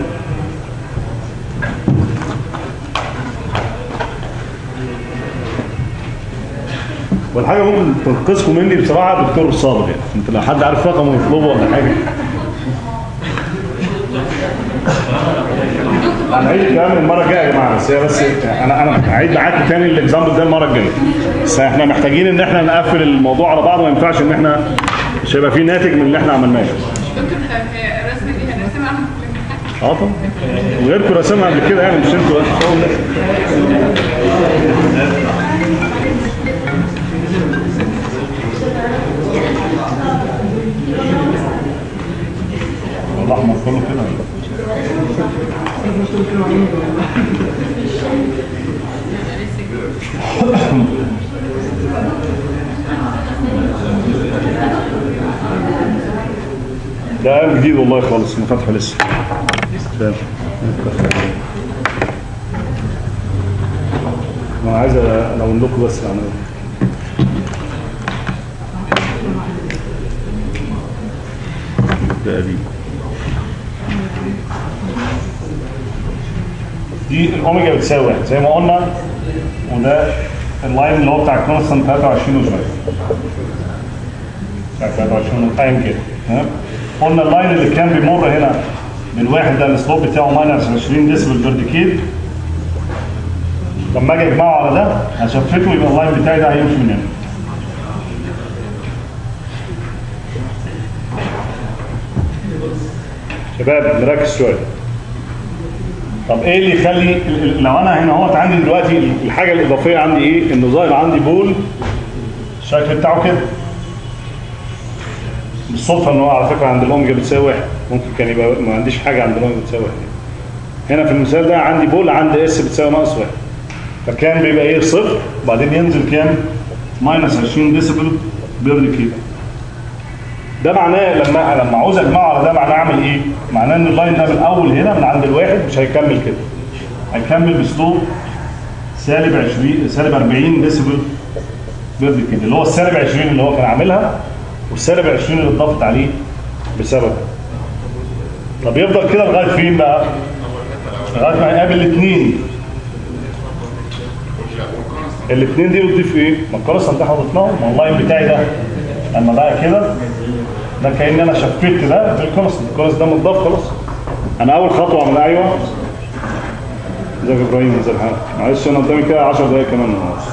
والحاجه ممكن تنقذكم مني بصراحه دكتور صابر يعني انت لو حد عارف رقمه يطلبه ولا حاجه انا هعيد الكلام المره الجايه يا جماعه بس هي بس انا انا هعيد معاكم تاني الاكزامبل ده المره الجايه بس احنا محتاجين ان احنا نقفل الموضوع على بعض ما ينفعش ان احنا مش هيبقى فيه ناتج من اللي احنا عملناه دكتور طب هي الرسمه دي هنرسمها في الامتحان اه طبعا وغيركم رسمها قبل كده يعني مش انتوا بس الاحمر كله كده ده قلم جديد والله خالص ما فاتحه لسه فاهم انا عايز الون لكم بس العمليه ده قديم دي الاوميجا بتساوي واحد زي ما قلنا وده اللاين اللي هو بتاع كونستانت 23 وشويه بتاع 23 ايا كده تمام قلنا اللاين اللي كان بيمر هنا بالواحد ده السلوب بتاعه ماينس 20 ديسبل بير ديكيد لما اجي اجمعه على ده هشفته يبقى اللاين بتاعي ده هيمشي من هنا شباب نركز شويه طب ايه اللي يخلي ال- ال- لو انا هنا اهوت عندي دلوقتي الحاجه الاضافيه عندي ايه؟ ان ظاهر عندي بول الشكل بتاعه كده بالصدفه ان هو على فكره عند الاوميجا بتساوي واحد ممكن كان يبقى ما عنديش حاجه عند الاوميجا بتساوي واحد هنا في المثال ده عندي بول عند اس بتساوي ناقص واحد فكان بيبقى ايه صفر وبعدين ينزل كام؟ ماينس 20 ديسيبل بير كيلو ده معناه لما لما عاوز اجمعه على ده معناه اعمل ايه؟ معناه ان اللاين ده من اول هنا من عند الواحد مش هيكمل كده هيكمل باسلوب سالب 20 سالب 40 ديسيبل بير كده اللي هو السالب 20 اللي هو كان عاملها والسالب 20 اللي اتضافت عليه بسبب طب يفضل كده لغايه فين بقى؟ لغايه ما يقابل الاثنين الاثنين دي بتضيف ايه؟ ما الكورس احنا ضفناهم ما اللاين بتاعي ده لما بقى كده ده كأن انا شفت ده بالكورس الكورس ده متضاف خلاص انا اول خطوه عملها ايوه ازيك يا ابراهيم ازيك حالك معلش انا قدامي كده 10 دقايق كمان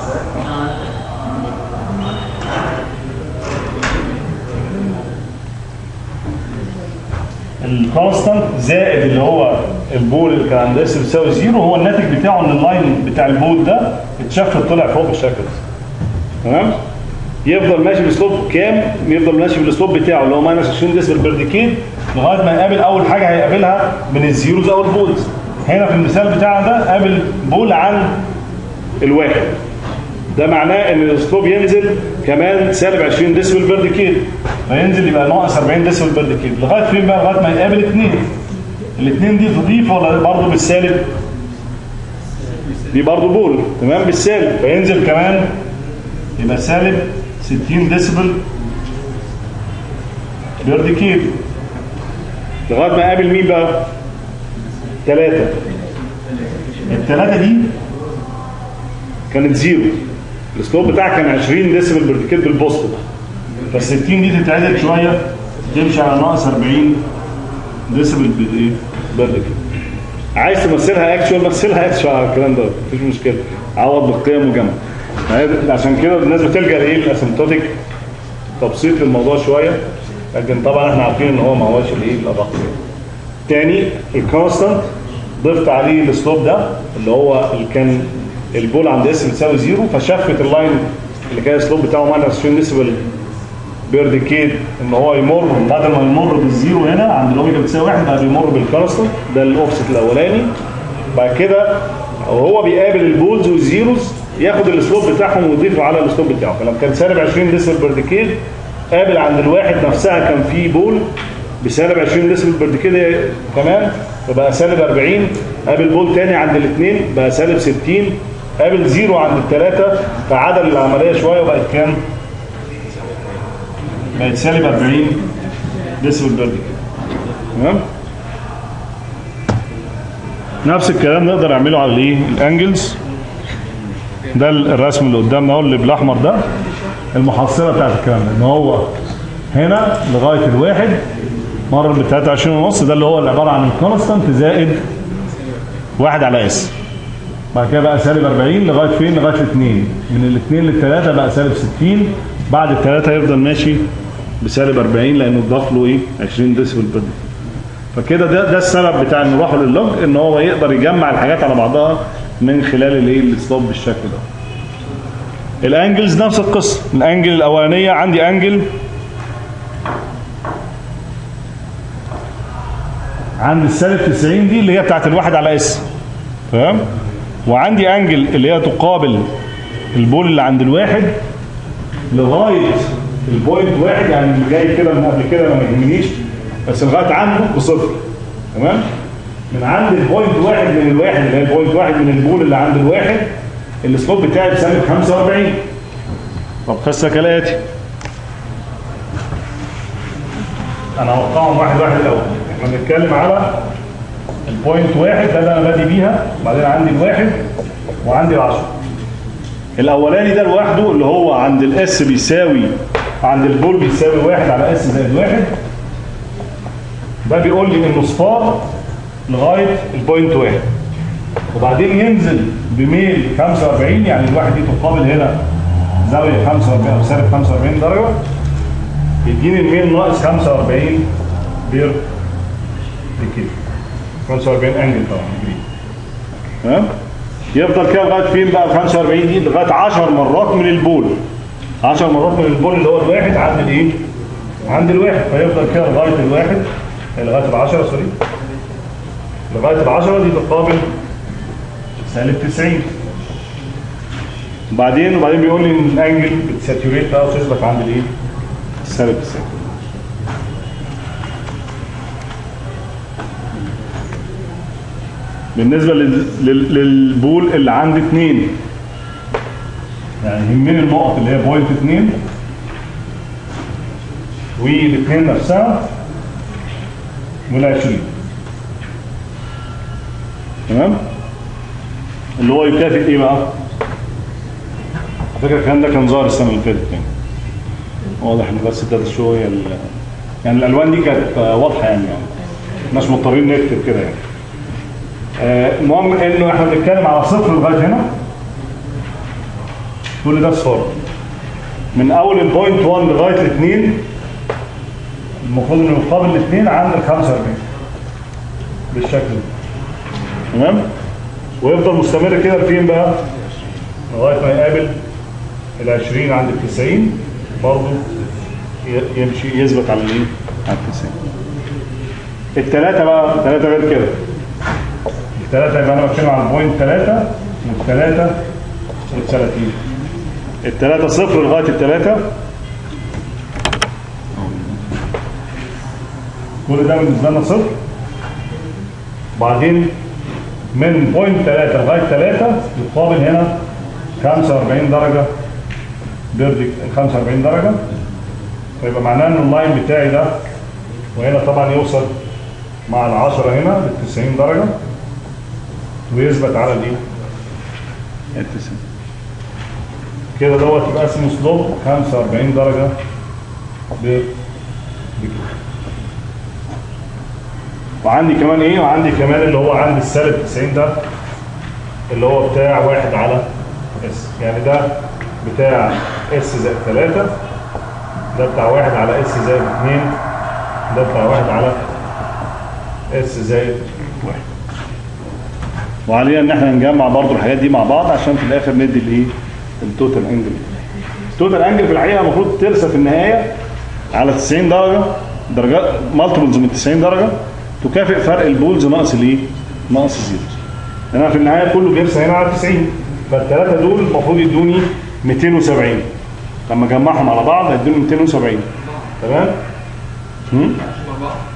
الكونستانت زائد اللي هو البول اللي كان عند اس بيساوي زيرو هو الناتج بتاعه ان اللاين بتاع البول ده اتشفت طلع فوق بالشكل ده تمام يفضل ماشي باسلوب كام يفضل ماشي بالاسلوب بتاعه اللي هو ماينس 20 ديسبل بير ديكيد لغايه ما يقابل اول حاجه هيقابلها من الزيروز او البولز هنا في المثال بتاعنا ده قابل بول عن الواحد ده معناه ان الاسلوب ينزل كمان سالب 20 ديسبل بير ديكيد فينزل يبقى ناقص 40 ديسبل بير ديكيد لغايه فين بقى لغايه ما يقابل اثنين الاثنين دي تضيف ولا برضه بالسالب دي برضه بول تمام بالسالب فينزل كمان يبقى سالب 60 ديسبل بير ديكيد لغايه ما قابل مين بقى؟ ثلاثة الثلاثة دي كانت زيرو الاسلوب بتاعها كان 20 ديسبل بير ديكيد بالبوستيف فال 60 دي تتعدل شويه تمشي على ناقص 40 ديسبل بالايه؟ فيرتيكال عايز تمثلها اكشوال مثلها اكشوال على الكلام ده مفيش مشكله عوض بالقيم وجمع ما هي- عشان كده الناس بتلجا لايه الاسيمتوتيك تبسيط الموضوع شويه لكن طبعا احنا عارفين ان هو ما هوش الايه الادق تاني الكونستانت ضفت عليه السلوب ده اللي هو اللي كان البول عند اس بتساوي زيرو فشفت اللاين اللي كان السلوب بتاعه ماينس 20 ديسيبل بير ديكيد ان هو يمر بدل ما يمر بالزيرو هنا عند الاوميجا بتساوي واحد بقى بيمر بالكونستانت ده الاوفست الاولاني بعد كده وهو بيقابل البولز والزيروز ياخد السلوب بتاعهم ويضيفه على السلوب بتاعه فلما كان سالب 20 ديسيبل بير ديكيد قابل عند الواحد نفسها كان في بول بسالب 20 ديسيبل بير ديكيد كمان فبقى سالب 40 قابل بول تاني عند الاثنين بقى سالب 60 قابل زيرو عند الثلاثه فعدل العمليه شويه وبقت كام؟ بقت سالب 40 ديسيبل بير ديكيد تمام؟ نفس الكلام نقدر نعمله على الايه الانجلز ده الرسم اللي قدامنا اهو اللي بالاحمر ده المحصله بتاعت الكلام ده ان هو هنا لغايه الواحد مر ب 23 ونص ده اللي هو اللي عباره عن الكونستانت زائد واحد على اس بعد كده بقى سالب 40 لغايه فين لغايه الاثنين من الاثنين للثلاثه بقى سالب 60 بعد الثلاثه يفضل ماشي بسالب 40 لانه اتضاف له ايه 20 ديسيبل بير دقيقة. فكده ده ده السبب بتاع ان راحوا للوج ان هو يقدر يجمع الحاجات على بعضها من خلال الايه السلوب بالشكل ده الانجلز نفس القصه الانجل الاولانيه عندي انجل عند السالب 90 دي اللي هي بتاعت الواحد على اس تمام وعندي انجل اللي هي تقابل البول اللي عند الواحد لغايه البوينت واحد يعني اللي جاي كده من قبل كده ما يهمنيش بس لغايه عنده بصفر تمام من عند البوينت واحد من الواحد اللي هي البوينت واحد من البول اللي عند الواحد السلوب بتاعي بسالب 45 طب قصه كالاتي انا هوقعهم واحد واحد الاول احنا بنتكلم على البوينت واحد ده اللي انا بادي بيها وبعدين عندي الواحد وعندي العشرة الاولاني ده لوحده اللي هو عند الاس بيساوي عند البول بيساوي واحد على اس زائد واحد ده بيقول لي انه صفار لغايه البوينت واحد وبعدين ينزل بميل 45 يعني الواحد دي تقابل هنا زاويه 45 او سالب 45 درجه يديني الميل ناقص 45 بير ديكيد 45 انجل طبعا ديجري تمام يفضل كده لغايه فين بقى ال 45 دي لغايه 10 مرات من البول 10 مرات من البول اللي هو الواحد عند الايه؟ عند الواحد فيفضل كده لغايه الواحد لغايه ال 10 سوري لغايه ال 10 دي تقابل سالب 90 بعدين وبعدين بيقول لي ان الانجل بتساتوريت بقى وتثبت عند الايه؟ سالب 90 بالنسبه لل- لل- للبول اللي عند 2 يعني يهمني النقط اللي هي بوينت 2 والاثنين نفسها وال20 تمام اللي هو يكافئ ايه بقى على فكره الكلام ده كان ظاهر السنه اللي فاتت يعني واضح ان بس ده شويه ال- يعني الالوان دي كانت آه، واضحه يعني يعني مش مضطرين نكتب كده يعني آه، المهم انه احنا بنتكلم على صفر لغايه هنا كل ده صفار من اول البوينت 1 لغايه الاثنين المفروض انه يقابل الاثنين عند ال 45 بالشكل ده تمام ويفضل مستمر كده لفين بقى لغايه ما يقابل ال 20 عند ال 90 برضه ي- يمشي يثبت على الايه؟ على ال 90 الثلاثه بقى الثلاثه غير كده الثلاثه يبقى انا بتكلم عن بوينت 3 والثلاثه وال30 الثلاثه صفر لغايه الثلاثه كل ده بالنسبه لنا صفر وبعدين من بوينت 3 لغايه 3 يقابل هنا 45 درجه بيرجك 45 درجه فيبقى معناه ان اللاين بتاعي ده وهنا طبعا يوصل مع العشرة هنا لل 90 درجه ويثبت على الايه؟ ال 90 كده دوت يبقى اسمه سلوب 45 درجه ب- بكده وعندي كمان ايه وعندي كمان اللي هو عند السالب 90 ده اللي هو بتاع واحد على اس يعني ده بتاع اس زائد 3 ده بتاع واحد على اس زائد 2 ده بتاع واحد على اس زائد واحد وعلينا ان احنا نجمع برضو الحاجات دي مع بعض عشان في الاخر ندي الايه التوتال انجل التوتال انجل في الحقيقه المفروض ترسى في النهايه على 90 درجه درجات مالتيبلز من 90 درجه تكافئ فرق البولز ناقص الايه ناقص الزيروز لان في النهايه كله بيرسى هنا على 90 فالثلاثه دول المفروض يدوني 270 لما اجمعهم على بعض هيدوني 270 تمام هم؟ مع بعض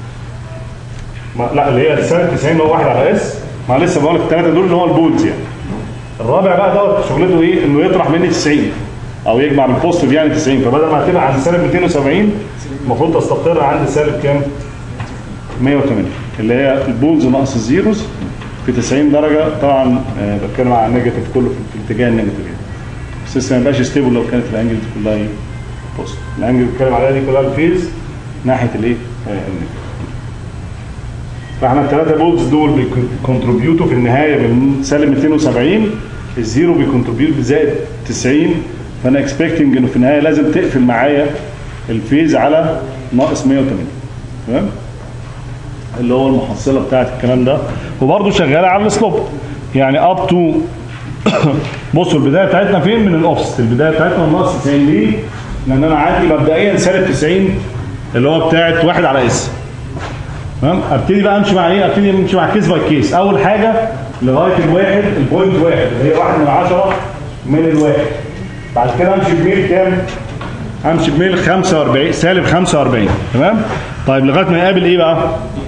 ما لا اللي هي السالب 90 اللي هو واحد على اس ما لسه بقول لك الثلاثه دول اللي هو البولز يعني الرابع بقى دوت شغلته ايه انه يطرح مني 90 او يجمع من بوزيتيف يعني 90 فبدل ما هتبقى عند سالب 270 المفروض تستقر عند سالب كام 180 اللي هي البولز ناقص الزيروز في 90 درجه طبعا آه، بتكلم عن النيجاتيف كله في الاتجاه النيجاتيف يعني بس لسه ما يبقاش ستيبل لو كانت الانجل دي كلها ايه بوزيتيف الانجل اللي بتكلم عليها دي كلها الفيز ناحيه الايه آه، النيجاتيف فاحنا الثلاثه بولز دول بيكونتريبيوتوا في النهايه من سالب 270 الزيرو بيكونتريبيوت بزائد 90 فانا اكسبكتنج انه في النهايه لازم تقفل معايا الفيز على ناقص 180 تمام اللي هو المحصله بتاعت الكلام ده وبرده شغاله على السلوب يعني اب تو بصوا البدايه بتاعتنا فين من الاوفست البدايه بتاعتنا من ناقص 90 ليه؟ لان انا عندي مبدئيا سالب 90 اللي هو بتاعت واحد على اس تمام ابتدي بقى امشي مع ايه ابتدي امشي مع كيس باي كيس اول حاجه لغايه الواحد البوينت واحد اللي هي واحد من عشرة من الواحد بعد كده امشي بميل كام امشي بميل 45 سالب 45 تمام طيب لغايه ما يقابل ايه بقى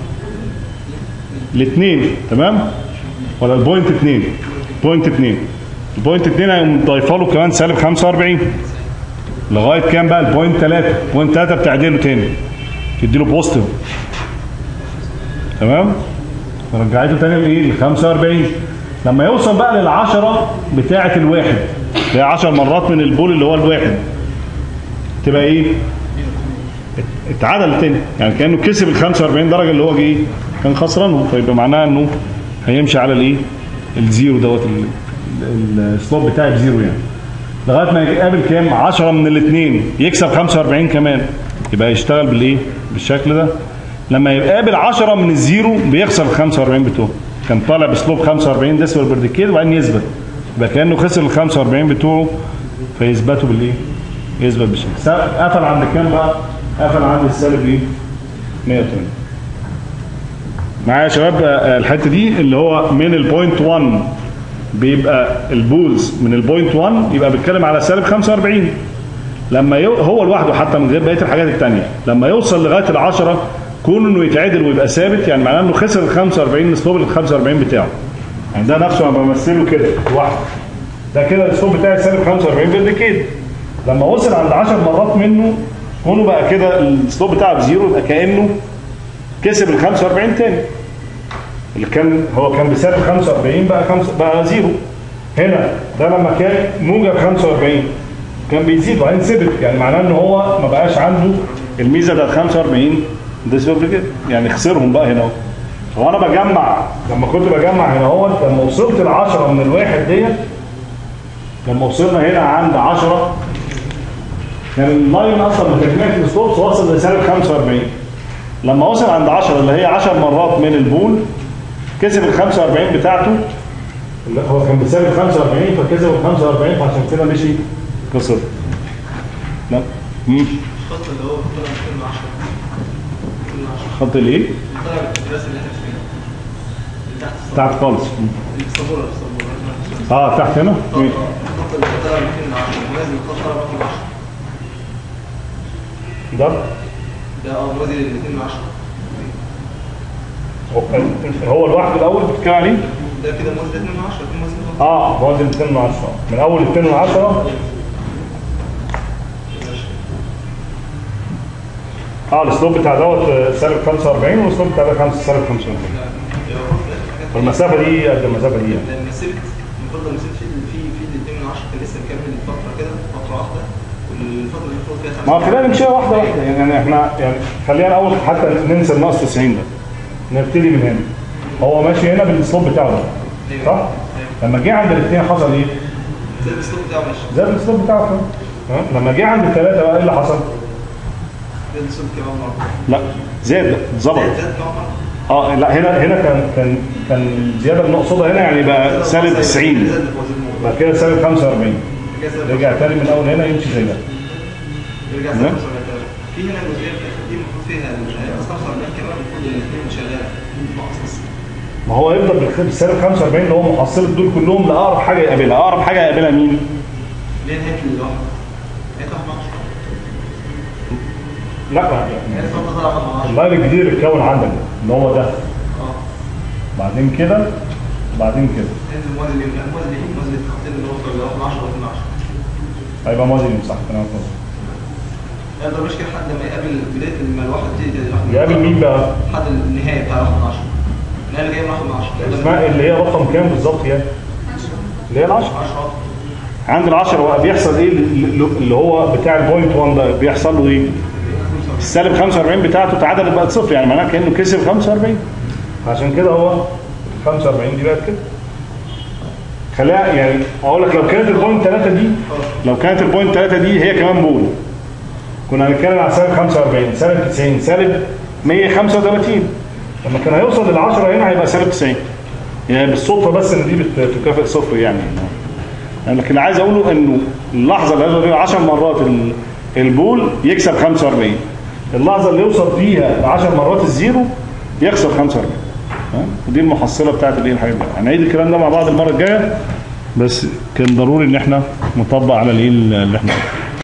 الاثنين تمام ولا البوينت 2 بوينت 2 البوينت 2 هيقوم ضايفه له كمان سالب 45 لغايه كام بقى البوينت 3 بوينت 3 بتعدله تاني تديله بوزيتيف تمام رجعته تاني لايه ل 45 لما يوصل بقى للعشرة بتاعة الواحد اللي هي 10 مرات من البول اللي هو الواحد تبقى ايه ات- اتعدل تاني يعني كانه كسب ال 45 درجه اللي هو جه ايه كان خسرانهم فيبقى معناها انه هيمشي على الايه الزيرو دوت ال- ال- السلوب بتاعي بزيرو يعني لغايه ما يقابل كام 10 من الاثنين يكسب 45 كمان يبقى يشتغل بالايه بالشكل ده لما يقابل 10 من الزيرو بيخسر ال 45 بتوعه كان طالع بسلوب 45 ديسبل بير ديكيد وبعدين يثبت يبقى كانه خسر ال 45 بتوعه فيثبتوا بالايه يثبت بالشكل سا- قفل عند كام بقى قفل عند السالب ايه 180 معايا يا شباب آه، الحته دي اللي هو من البوينت 1 بيبقى البولز من البوينت 1 يبقى بيتكلم على سالب 45 لما يو هو لوحده حتى من غير بقيه الحاجات الثانيه لما يوصل لغايه العشرة كون انه يتعدل ويبقى ثابت يعني معناه انه خسر ال 45 الاسلوب ال 45 بتاعه يعني ده نفسه انا بمثله كده لوحده ده كده الاسلوب بتاعي سالب 45 بالديكيد لما وصل عند 10 مرات منه كونه بقى كده الاسلوب بتاعه بزيرو يبقى كانه كسب ال 45 تاني اللي كان هو كان بسالب 45 بقى خمسة بقى زيرو هنا ده لما كان موجب 45 كان بيزيد وبعدين ثبت يعني معناه ان هو ما بقاش عنده الميزه بتاعت 45 ديسبل كده يعني خسرهم بقى هنا اهو هو انا بجمع لما كنت بجمع هنا اهو لما وصلت ل 10 من الواحد ديت لما وصلنا هنا عند 10 كان اللاين اصلا بتجميع السلوبس وصل لسالب 45 لما وصل عند 10 اللي هي 10 مرات من البول كسب ال 45 بتاعته اللي هو كان بيساوي 45 فكسب ال 45 فعشان كده مشي كسر لا مم. الخط اللي هو طلع 210 210 خط الايه؟ طلع بالرسم اللي احنا فيه اللي تحت الصف. تحت خالص اللي في السبوره في السبوره اه تحت هنا مم. الخط اللي طلع 210 موازي الخط طلع 210 ده ده اه موازي ل 210 هو- هو لوحده الاول بتتكلم عليه؟ ده كده موازي ل 210 2 موازي للخط. اه موازن 2 من 10 من اول 2 من 10 اه الاسلوب بتاع دوت آه، سالب 45 والاسلوب بتاع ده خمسة سالب 45 والمسافه دي قد المسافه دي يعني لما سبت المفروض لما سبت في في في ال 2 من 10 كان لسه مكمل فتره كده فتره واحده والفتره اللي فوق فيها ما هو خلينا نمشيها واحده واحده يعني احنا يعني خلينا الاول حتى ننسى الناقص 90 ده نبتدي من هنا هو ماشي هنا بالاسلوب بتاعه ده ايوه صح؟ ايوه لما جه عند الاثنين حصل ايه؟ زي الاسلوب بتاعه ماشي زي الاسلوب بتاعه كده ها؟ لما جه عند الثلاثه بقى ايه اللي حصل؟ زي الاسلوب كمان مره لا زاد ظبط زاد زاد كمان مره اه لا هنا هنا كان كان كان الزياده اللي نقصدها هنا يعني بقى سالب 90 زاد في وزن الموضوع. بعد كده سالب 45 رجع زاد رجع تاني من اول هنا يمشي زي ده رجع نعم. زاد 45. في هنا جزئيه في الاخر دي المفروض فيها ال 45 كمان المفروض الاثنين شغاله ناقص ما هو يفضل بالخ- بالسالب 45 اللي هو محصله دول كلهم لاقرب حاجه يقابلها اقرب حاجه يقابلها مين؟ ليه نهايه الواحد؟ نهايه واحد ناقص لا يعني يعني الفتره طالعه واحد ناقص اللاين الجديد اللي اتكون عندك اللي هو ده اه بعدين كده بعدين كده هذا الموازي اللي الموازي اللي الموازي اللي الخطين اللي هو اللي هو 10 و 12 هيبقى موازي صح كلامك مظبوط يعني ده مشكلة لحد ما يقابل بداية لما الواحد تيجي الواحد يقابل مين بقى؟ لحد النهاية بتاع واحد من عشرة النهاية اللي جاية من واحد من عشرة اسمها اللي هي رقم كام بالظبط يعني؟ اللي هي العشرة عشرة عند العشرة بقى بيحصل ايه اللي اللي هو بتاع البوينت 1 ده بيحصل له ايه؟ السالب 45 بتاعته اتعدلت بقت صفر يعني معناها كانه كسب 45 عشان كده هو 45 دي بقت كده خليها يعني اقول لك لو كانت البوينت 3 دي لو كانت البوينت 3 دي هي كمان بول كنا هنتكلم على سالب 45 سالب 90 سالب 135 لما كان هيوصل لل 10 هنا هيبقى سالب 90 يعني بالصدفه بس ان دي بت- بتكافئ صفر يعني يعني لكن اللي عايز اقوله انه اللحظه اللي هيوصل فيها 10 مرات ال- البول يكسب 45 اللحظه اللي يوصل فيها ل 10 مرات الزيرو يخسر 45 ها؟ ودي المحصله بتاعت الايه الحاجات دي هنعيد الكلام ده مع بعض المره الجايه بس كان ضروري ان احنا نطبق على الايه اللي احنا قلناه